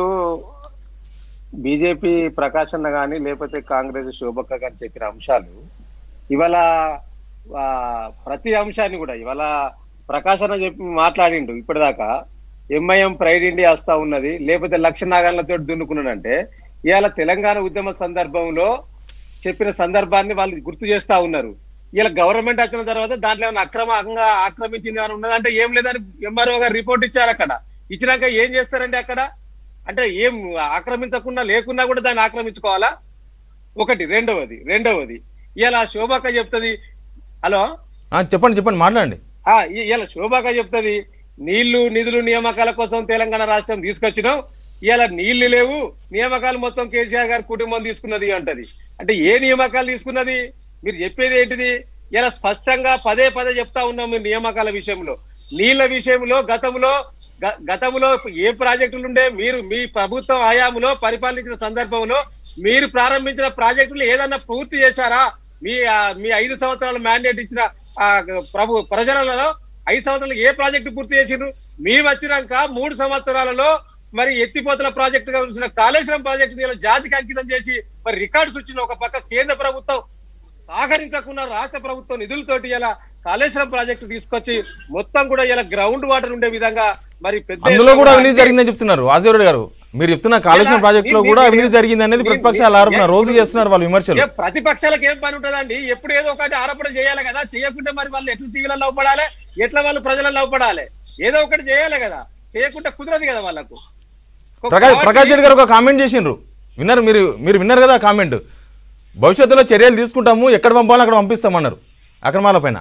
బీజేపీ ప్రకాశన్న గాని లేకపోతే కాంగ్రెస్ శోభక్క గారు చెప్పిన అంశాలు ఇవాళ ఆ, ప్రతి అంశాన్ని కూడా ఇవాళ ప్రకాశన్న చెప్పి మాట్లాడిండు ఇప్పటిదాకా ఎంఐఎం ప్రైడ్ ఇండియా వస్తా ఉన్నది లేకపోతే లక్ష నాగాలతో దున్నుకున్నాడంటే ఇవాళ తెలంగాణ ఉద్యమ సందర్భంలో చెప్పిన సందర్భాన్ని వాళ్ళు గుర్తు చేస్తా ఉన్నారు ఇలా గవర్నమెంట్ వచ్చిన తర్వాత దాంట్లో ఏమైనా అక్రమంగా ఆక్రమించింది ఏమైనా ఉన్నదంటే ఏం లేదని ఎంఆర్ఓ గారు రిపోర్ట్ ఇచ్చారు అక్కడ ఇచ్చినాక ఏం చేస్తారండి అక్కడ అంటే ఏం ఆక్రమించకుండా లేకున్నా కూడా దాన్ని ఆక్రమించుకోవాలా ఒకటి రెండవది రెండవది ఇలా శోభక్క చెప్తుంది హలో ఆ, చెప్పండి చెప్పండి మాట్లాడండి ఆ ఇలా శోభాక చెప్తుంది నీళ్లు నిధులు నియామకాల కోసం తెలంగాణ రాష్ట్రం తీసుకొచ్చినాం ఇవాళ నీళ్లు లేవు నియామకాలు మొత్తం కేసీఆర్ గారి కుటుంబం తీసుకున్నది అంటది అంటే ఏ నియామకాలు తీసుకున్నది మీరు చెప్పేది ఏంటిది ఇలా స్పష్టంగా పదే పదే చెప్తా ఉన్నాం మీరు నియామకాల విషయంలో నీళ్ల విషయంలో గతంలో గ- గతంలో ఏ ప్రాజెక్టులు ఉండే మీరు మీ ప్రభుత్వం హయాములో పరిపాలించిన సందర్భంలో మీరు ప్రారంభించిన ప్రాజెక్టులు ఏదన్నా పూర్తి చేశారా మీ ఆ, మీ ఐదు సంవత్సరాల మ్యాండేట్ ఇచ్చిన ఆ, ప్రభు ప్రజలలో ఐదు సంవత్సరాలు ఏ ప్రాజెక్టు పూర్తి చేసిండ్రు మీరు వచ్చినాక మూడు సంవత్సరాలలో మరి ఎత్తిపోతల ప్రాజెక్టు గా ఉంచిన కాళేశ్వరం ప్రాజెక్టు ఇలా జాతికి అంకితం చేసి మరి రికార్డ్స్ వచ్చిన ఒక పక్క కేంద్ర ప్రభుత్వం సహకరించకుండా రాష్ట్ర ప్రభుత్వం నిధులతోటి ఇలా కాళేశ్వరం ప్రాజెక్టు తీసుకొచ్చి మొత్తం కూడా ఇలా గ్రౌండ్ వాటర్ ఉండే విధంగా మరి పెద్ద అందులో కూడా ఎత్తున అవినీతి జరిగిందని చెప్తున్నారు వాసిరెడ్డి గారు మీరు చెప్తున్న కాళేశ్వరం ఎలా? ప్రాజెక్ట్ లో మీ- కూడా మీ- అవినీతి జరిగింది అనేది మీ- ప్రతిపక్షాల ఆరోపణ ఏ- రోజు చేస్తున్నారు వాళ్ళు విమర్శలు ఏ ప్రతిపక్షాలకు ఏం పని ఉంటుందండి ఎప్పుడు ఏదో ఒకటి ఆరోపణ చేయాలి కదా చేయకుంటే మరి వాళ్ళు ఎట్లా టీవీలో లవ్వపడాలి ఎట్లా వాళ్ళు ప్రజలను లవ్వపడాలి ఏదో ఒకటి చేయాలి కదా చేయకుంటే కుదరదు కదా వాళ్ళకు ప్రకాష్ కాబట్టి- ప్రకాష్ రెడ్డి గారు ఒక కామెంట్ చేసిండ్రు విన్నారు మీరు మీరు విన్నారు కదా ఆ కామెంట్ భవిష్యత్తులో చర్యలు తీసుకుంటాము ఎక్కడ పంపాలో అక్కడ పంపిస్తామన్నారు అక్రమాల పైన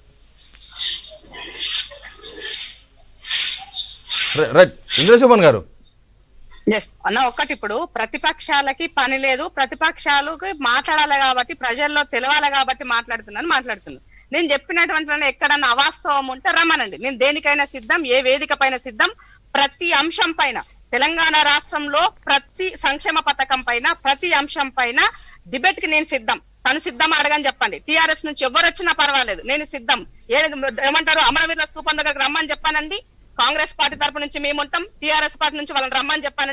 ర- రైట్ ఇంద్రశోభన్ గారు ఎస్ అన్న ఒక్కటి ఇప్పుడు ప్రతిపక్షాలకి పని లేదు ప్రతిపక్షాలకి మాట్లాడాలి కాబట్టి ప్రజల్లో తెలవాలి కాబట్టి మాట్లాడుతున్నాను మాట్లాడుతున్నాను నేను చెప్పినటువంటి ఎక్కడన్నా అవాస్తవం ఉంటే రమ్మనండి నేను దేనికైనా సిద్ధం ఏ వేదిక పైన సిద్ధం ప్రతి అంశం పైన తెలంగాణ రాష్ట్రంలో ప్రతి సంక్షేమ పథకం పైన ప్రతి అంశం పైన డిబేట్ కి నేను సిద్ధం తను సిద్ధం అడగని చెప్పండి టిఆర్ఎస్ నుంచి ఎవరు వచ్చినా పర్వాలేదు నేను సిద్ధం ఏ ఏమంటారు అమరవీరుల స్తూపం దగ్గరకు రమ్మని చెప్పానండి కాంగ్రెస్ పార్టీ తరపు నుంచి మేము ఉంటాం టిఆర్ఎస్ పార్టీ నుంచి వాళ్ళని రమ్మని చెప్పానండి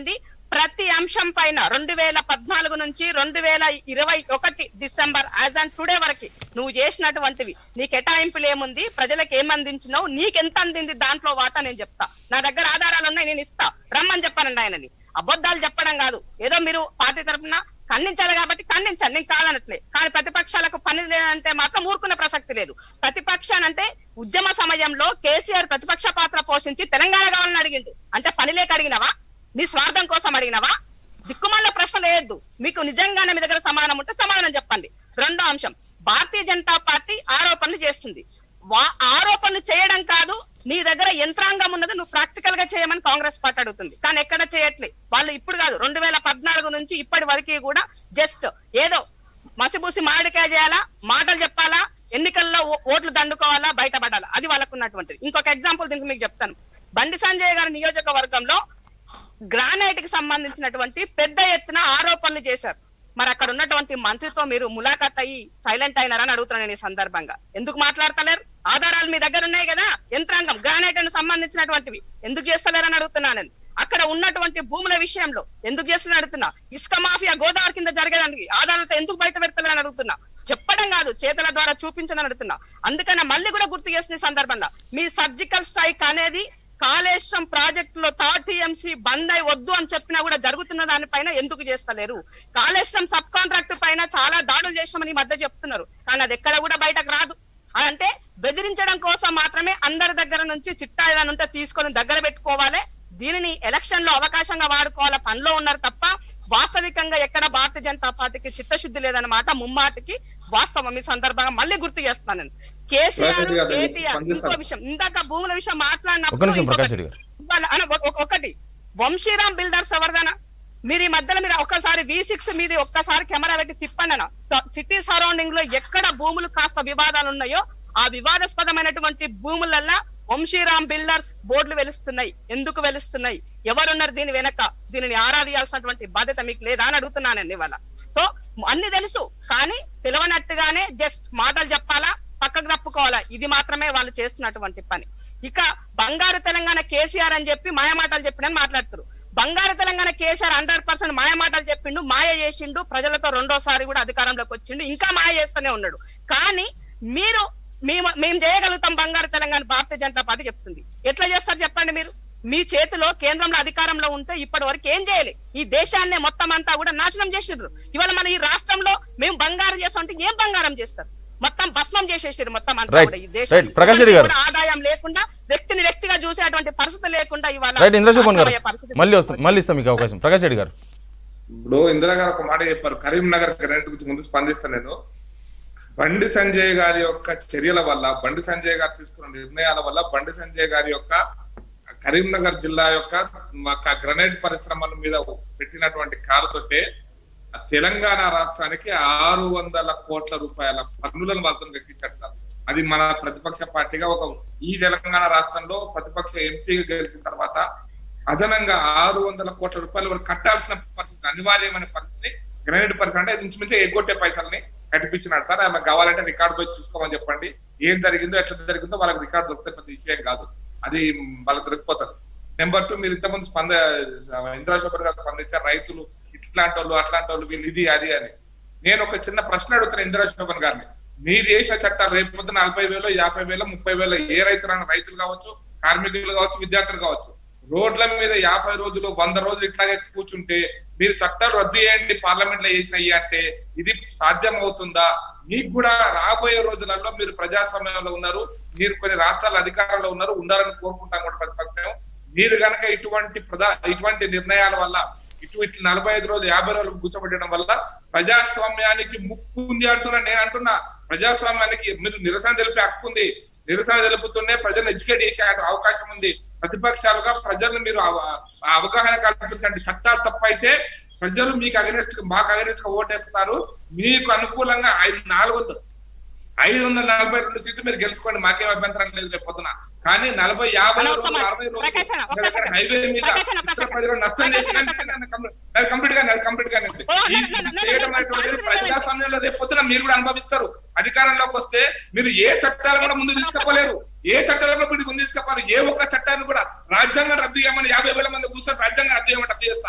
ప్రతి అంశం పైన రెండు వేల పద్నాలుగు నుంచి రెండు వేల ఇరవై ఒకటి డిసెంబర్ యాజ్ అండ్ టుడే వరకు నువ్వు చేసినటువంటివి నీ కేటాయింపులు ఏముంది ప్రజలకు ఏం అందించినావు నీకెంత అందింది దాంట్లో వాటా నేను చెప్తా నా దగ్గర ఆధారాలు ఉన్నాయి నేను ఇస్తా రమ్మని చెప్పానండి ఆయనని అబద్ధాలు చెప్పడం కాదు ఏదో మీరు పార్టీ తరఫున ఖండించాలి కాబట్టి ఖండించండి నేను కాదనట్లే కానీ ప్రతిపక్షాలకు పని లేదంటే మాత్రం ఊరుకునే ప్రసక్తి లేదు ప్రతిపక్షానంటే ఉద్యమ సమయంలో కేసీఆర్ ప్రతిపక్ష పాత్ర పోషించి తెలంగాణ కావాలని అడిగిండు అంటే పని లేక అడిగినవా నీ స్వార్థం కోసం అడిగినవా దిక్కుమల్ల ప్రశ్న లేదు మీకు నిజంగానే మీ దగ్గర సమాధానం ఉంటే సమాధానం చెప్పండి రెండో అంశం భారతీయ జనతా పార్టీ ఆరోపణలు చేస్తుంది వా- ఆరోపణలు చేయడం కాదు నీ దగ్గర యంత్రాంగం ఉన్నది నువ్వు ప్రాక్టికల్ గా చేయమని కాంగ్రెస్ పార్టీ అడుగుతుంది కానీ ఎక్కడ చేయట్లే వాళ్ళు ఇప్పుడు కాదు రెండు వేల పద్నాలుగు నుంచి ఇప్పటి వరకు కూడా జస్ట్ ఏదో మసిబూసి మామిడికాయ చేయాలా మాటలు చెప్పాలా ఎన్నికల్లో ఓ- ఓట్లు దండుకోవాలా బయటపడాలా అది వాళ్ళకు ఉన్నటువంటిది ఇంకొక ఎగ్జాంపుల్ దీనికి మీకు చెప్తాను బండి సంజయ్ గారి నియోజకవర్గంలో గ్రానైట్ కి సంబంధించినటువంటి పెద్ద ఎత్తున ఆరోపణలు చేశారు మరి అక్కడ ఉన్నటువంటి మంత్రితో మీరు ములాఖాత్ అయ్యి సైలెంట్ అయినారని అడుగుతున్నాను నేను ఈ సందర్భంగా ఎందుకు మాట్లాడతలేరు ఆధారాలు మీ దగ్గర ఉన్నాయి కదా యంత్రాంగం గ్రానైట్ అని సంబంధించినటువంటివి ఎందుకు చేస్తలేరని అడుగుతున్నాను నేను. అక్కడ ఉన్నటువంటి భూముల విషయంలో ఎందుకు చేస్తున్నా అడుగుతున్నా ఇసుక మాఫియా గోదావరి కింద జరగడానికి ఆధారాలతో ఎందుకు బయట పెడతలేరని అడుగుతున్నా చెప్పడం కాదు చేతుల ద్వారా చూపించని అడుగుతున్నా అందుకని మళ్ళీ కూడా గుర్తు చేసిన ఈ సందర్భంగా మీ సర్జికల్ స్ట్రైక్ అనేది కాళేశ్వరం ప్రాజెక్ట్ లో థర్డ్ టీఎంసీ బంద్ అయి వద్దు అని చెప్పినా కూడా జరుగుతున్న దానిపైన ఎందుకు చేస్తలేరు కాళేశ్వరం సబ్ కాంట్రాక్ట్ పైన చాలా దాడులు చేసామని ఈ మధ్య చెప్తున్నారు కానీ అది ఎక్కడ కూడా బయటకు రాదు అంటే బెదిరించడం కోసం మాత్రమే అందరి దగ్గర నుంచి చిట్టా ఏదైనా ఉంటే తీసుకొని దగ్గర పెట్టుకోవాలి దీనిని ఎలక్షన్ లో అవకాశంగా వాడుకోవాల పనిలో ఉన్నారు తప్ప వాస్తవికంగా ఎక్కడ భారతీయ జనతా పార్టీకి చిత్తశుద్ధి లేదన్నమాట ముమ్మాటికి వాస్తవం ఈ సందర్భంగా మళ్ళీ గుర్తు చేస్తాను నేను కేసీఆర్ ప్రకాష్ గారు, కేటీఆర్ స్పందిస్తాను. ఇంకో విషయం ఇందాక భూముల విషయం ఒక్క మాట్లాడినప్పుడు నిమిషం ప్రకాష్ ఇంకొకటి. రెడ్డి గారు వాళ్ళ- అన- ఒక- ఒక- ఒకటి వంశీరామ్ బిల్డర్స్ ఎవరిదనా మీరు ఈ మధ్యలో మీరు ఒక్కసారి వి సిక్స్ మీద ఒక్కసారి కెమెరా పెట్టి తిప్పండి అన్న సిటీ సరౌండింగ్ లో ఎక్కడ భూములు కాస్త వివాదాలు ఉన్నాయో ఆ వివాదాస్పదమైనటువంటి భూములల్లా వంశీరామ్ బిల్డర్స్ బోర్డులు వెలుస్తున్నాయి ఎందుకు వెలుస్తున్నాయి ఎవరున్నారు దీని వెనక దీనిని ఆరాధియాల్సినటువంటి బాధ్యత మీకు లేదా అని అడుగుతున్నానండి ఇవాళ సో అన్ని తెలుసు కానీ తెలియనట్టుగానే జస్ట్ మాటలు చెప్పాలా పక్కకు తప్పుకోవాలా ఇది మాత్రమే వాళ్ళు చేస్తున్నటువంటి పని ఇక బంగారు తెలంగాణ కేసీఆర్ అని చెప్పి మాయమాటలు చెప్పిండని మాట్లాడుతారు బంగారు తెలంగాణ కేసీఆర్ హండ్రెడ్ పర్సెంట్ మాయమాటలు చెప్పిండు మాయ చేసిండు ప్రజలతో రెండోసారి కూడా అధికారంలోకి వచ్చిండు ఇంకా మాయ చేస్తూనే ఉన్నాడు కానీ మీరు మేము మేము చేయగలుగుతాం బంగారు తెలంగాణ భారతీయ జనతా పార్టీ చెప్తుంది ఎట్లా చేస్తారు చెప్పండి మీరు మీ చేతిలో కేంద్రంలో అధికారంలో ఉంటే ఇప్పటి వరకు ఏం చేయాలి ఈ దేశాన్ని మొత్తం అంతా కూడా నాశనం చేసిర్రు ఇవాళ మన ఈ రాష్ట్రంలో మేము బంగారం చేస్తామంటే ఏం బంగారం చేస్తారు మొత్తం భస్మం చేసేసారు మొత్తం అంతా Right. కూడా ఈ Right. దేశం ప్రకాష్ రెడ్డి గారు. ఆదాయం లేకుండా వ్యక్తిని వ్యక్తిగా చూసేటువంటి పరిస్థితి లేకుండా ఇవాళ రైట్ ఇంద్రశోభన్ గారు నాశనమయ్యే పరిస్థితి మళ్ళీ వస్తాం మళ్ళీ ఇస్తాం మీకు అవకాశం ప్రకాష్ రెడ్డి గారు ఇప్పుడు ఇందిరా గారు ఒక మాట చెప్పారు కరీంనగర్ గ్రానైట్ గురించి ముందు స్పందిస్తాను నేను బండి సంజయ్ గారి యొక్క చర్యల వల్ల బండి సంజయ్ గారు తీసుకున్న నిర్ణయాల వల్ల బండి సంజయ్ గారి యొక్క కరీంనగర్ జిల్లా యొక్క మాకు గ్రనైట్ పరిశ్రమల మీద పెట్టినటువంటి కారుతోటే ఆ తెలంగాణ రాష్ట్రానికి ఆరు వందల కోట్ల రూపాయల పన్నులను వాళ్ళతో గెక్కించాడు సార్ అది మన ప్రతిపక్ష పార్టీగా ఒక ఈ తెలంగాణ రాష్ట్రంలో ప్రతిపక్ష ఎంపీగా గెలిచిన తర్వాత అదనంగా ఆరు వందల కోట్ల రూపాయలు వారు కట్టాల్సిన పరిస్థితి అనివార్యమైన పరిస్థితి గ్రానైట్ పరిస్థితి అంటే ఇంచుమించు ఎగ్గొట్టే పైసల్ని కట్టిపించినాడు సార్ ఆమె కావాలంటే రికార్డు పోయి చూసుకోమని చెప్పండి ఏం జరిగిందో ఎట్లా జరిగిందో వాళ్ళకి రికార్డు దొరికితే పెద్ద విషయం కాదు అది వాళ్ళకి దొరికిపోతుంది నెంబర్ టూ మీరు ఇంతకుముందు స్పంద ఇంద్రాశోభర్ గారు స్పందించారు రైతులు ఇట్లాంటి వాళ్ళు అట్లాంటి వాళ్ళు వీళ్ళు ఇది అది అని నేను ఒక చిన్న ప్రశ్న అడుగుతాను ఇంద్రాశోభన్ గారిని మీరు చేసిన చట్టాలు రేపు పొద్దున నలభై వేలు యాభై వేలు ముప్పై వేలు ఏ రైతులైనా రైతులు కావచ్చు కార్మికులు కావచ్చు విద్యార్థులు కావచ్చు రోడ్ల మీద యాభై రోజులు వంద రోజులు ఇట్లాగే కూర్చుంటే మీరు చట్టాలు రద్దు చేయండి పార్లమెంట్ లో చేసినవి అంటే ఇది సాధ్యం అవుతుందా మీకు కూడా రాబోయే రోజులలో మీరు ప్రజాస్వామ్యంలో ఉన్నారు మీరు కొన్ని రాష్ట్రాల అధికారంలో ఉన్నారు ఉండాలని కోరుకుంటాం కూడా ప్రతిపక్షం మీరు గనక ఇటువంటి ప్రధా ఇటువంటి నిర్ణయాల వల్ల ఇటు ఇట్లా నలభై ఐదు రోజులు యాభై రోజులు కూర్చోబెట్టడం వల్ల ప్రజాస్వామ్యానికి ముప్పు ఉంది అంటున్నా నేను అంటున్నా ప్రజాస్వామ్యానికి మీరు నిరసన తెలిపే హక్కు ఉంది నిరసన తెలుపుతూనే ప్రజలను ఎడ్యుకేట్ చేసే అవకాశం ఉంది ప్రతిపక్షాలుగా ప్రజలను మీరు అవ- అవగాహన కల్పించండి చట్టాలు తప్పైతే ప్రజలు మీకు అగనెస్ట్ మాకు అగనెస్ట్ గా ఓటేస్తారు మీకు అనుకూలంగా ఐదు నాలుగు వందలు ఐదు వందల నలభై రెండు సీట్లు మీరు గెలుచుకోండి మాకేం అభ్యంతరం లేదు రేపు పొద్దున కానీ నలభై యాభై అన్న, రోజులు ఒక్క మాట. అరవై ప్రకాష్ అన్న, ఒక్క రోజులు సెకండ్. హైవే మీద ప్రకాష్ అన్న, ఒక్క ఇతర సెకండ్. ప్రజలు నష్టం ప్రకాష్ చేసిన అన్న, ఒక్క సెకండ్. కంప్లీట్ గా కంప్లీట్ గా ఓ, ఈ నన్ను- నన్ను- చేయడం నన్ను- అనేటువంటిది నన్ను- ప్రజాస్వామ్యంలో రేపు పొద్దున మీరు కూడా అనుభవిస్తారు అధికారంలోకి వస్తే మీరు ఏ చట్టాలు కూడా ముందు తీసుకపోలేరు ఏ చట్టాలను కూడా మీరు ముందు తీసుకపోలేరు ఏ ఒక్క చట్టాన్ని కూడా రాజ్యాంగం రద్దు చేయమని యాభై వేల మంది కూర్చొని రాజ్యాంగం రద్దు చేయమని రద్దు చేస్తారా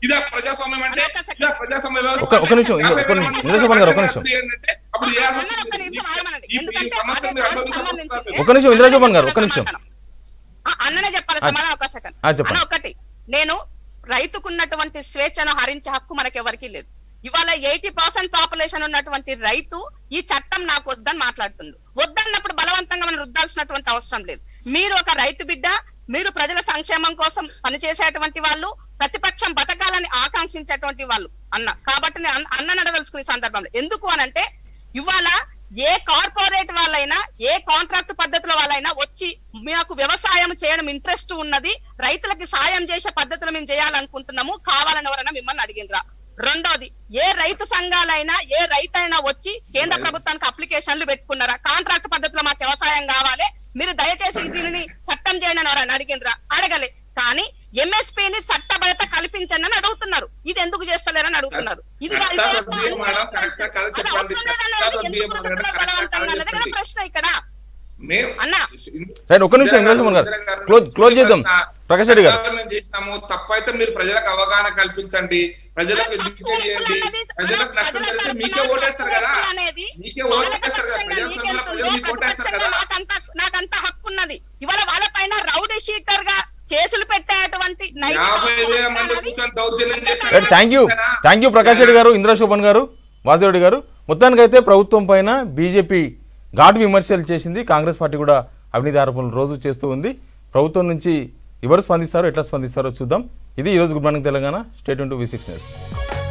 ఇదే ప్రజాస్వామ్యం అంటే ఒక్క second. ఇదే ప్రజాస్వామ్య వ్యవస్థ ఒక్క- ఒక్క నిమిషం, యాభై ఒక్క వేల నిమిషం. మంది ఇంద్రశోభన్ గారు, ఒక్క నిమిషం. ఏంటంటే అప్పుడు చేయాల్సి అన్న, ఒక్క వస్తుంది. నిమిషం ఆగమనండి. ఈ- ఈ ఎందుకంటే సమస్యను అదే మీరు దానికి అనుభవించాల్సి సంబంధించి- వస్తుంది. ఒక్క నిమిషం, ఇంద్రశోభన్ గారు, ఒక్క నిమిషం. ఆ, అన్ననే చెప్పాలి ఆ, సమాధానం ఒక సెకండ్ ఆ, చెప్పండి. అన్న ఒకటి నేను రైతుకున్నటువంటి స్వేచ్ఛను హరించే హక్కు మనకి ఎవరికి లేదు ఇవాళ ఎయిటీ పర్సెంట్ పాపులేషన్ ఉన్నటువంటి రైతు ఈ చట్టం నాకు వద్దని మాట్లాడుతుండు వద్దన్నప్పుడు బలవంతంగా మనం రుద్దాల్సినటువంటి అవసరం లేదు మీరు ఒక రైతు బిడ్డ మీరు ప్రజల సంక్షేమం కోసం పనిచేసేటువంటి వాళ్ళు ప్రతిపక్షం బతకాలని ఆకాంక్షించేటువంటి వాళ్ళు అన్న కాబట్టి నేను అన్న- అన్న నడదలుచుకునే సందర్భంలో ఎందుకు అనంటే ఇవాళ ఏ కార్పొరేట్ వాళ్ళైనా ఏ కాంట్రాక్ట్ పద్ధతుల వాళ్ళైనా వచ్చి మాకు వ్యవసాయం చేయడం ఇంట్రెస్ట్ ఉన్నది రైతులకి సాయం చేసే పద్ధతులు మేము చేయాలనుకుంటున్నాము కావాలని ఎవరైనా మిమ్మల్ని అడిగిండ్రా రెండోది ఏ రైతు సంఘాలైనా ఏ రైతైనా వచ్చి కేంద్ర ప్రభుత్వానికి అప్లికేషన్లు పెట్టుకున్నారా కాంట్రాక్ట్ పద్ధతిలో మాకు వ్యవసాయం కావాలి మీరు దయచేసి దీనిని చట్టం చేయండి అని ఎవరైనా అడిగిండ్రా అడగలే కానీ ఎంఎస్పీ ని చట్టబద్ధత కల్పించండి అని అడుగుతున్నారు ఇది ఎందుకు చేస్తలేరని అడుగుతున్నారు ఇది ఇది కరెక్టా బియ్యం మేడం, కరెక్టా కాదా అది చెప్పండి. అవసరం లేదన్న కరెక్టా ఎందుకు బియ్యం కొడుతున్నారు మేడం, కరెక్టా బలవంతంగా కాదా అన్నది కదా చెప్పండి. ప్రశ్న ఇక్కడ మేము అన్న. రైట్ ఒక్క నిమిషం ఇంద్రశోభన్ గారు క్లోజ్ క్లోజ్ చేద్దాం ప్రకాష్ రెడ్డి గారు మేము చేసినాము తప్పైతే మీరు ప్రజలకు అవగాహన కల్పించండి ప్రజలకు తప్పు ఎడ్యుకేట్ చేయండి అనేది ప్రజలకు నష్టం ప్రజల జరిగితే తరపున మీకే ఓటేస్తారు కదా తప్పు అనేది మీకే వాళ్ళకి ఓటేస్తారు కదా పక్షంగా ప్రజాస్వామ్యంలో నీకెంతుందో ప్రజలు మీకు ఓటేస్తారు ప్రతిపక్షంగా కదా నాకంత నాకంత హక్కు ఉన్నది ఇవాళ వాళ్ళపైన రౌడీ షీటర్ గా కేసులు పెట్టేటువంటి నైతిక యాభై హక్కు వేల మంది ఉన్నది. కూర్చొని దౌర్జన్యం చేస్తారు right thank you thank you Prakash Reddy గారు ఇంద్రశోభన్ గారు వాసిరెడ్డి గారు మొత్తానికైతే ప్రభుత్వం పైన బీజేపీ ఘాటు విమర్శలు చేసింది కాంగ్రెస్ పార్టీ కూడా అవినీతి ఆరోపణలు రోజు చేస్తూ ఉంది ప్రభుత్వం నుంచి ఎవరు స్పందిస్తారో ఎట్లా స్పందిస్తారో చూద్దాం ఇది ఈరోజు good morning Telangana state to V six news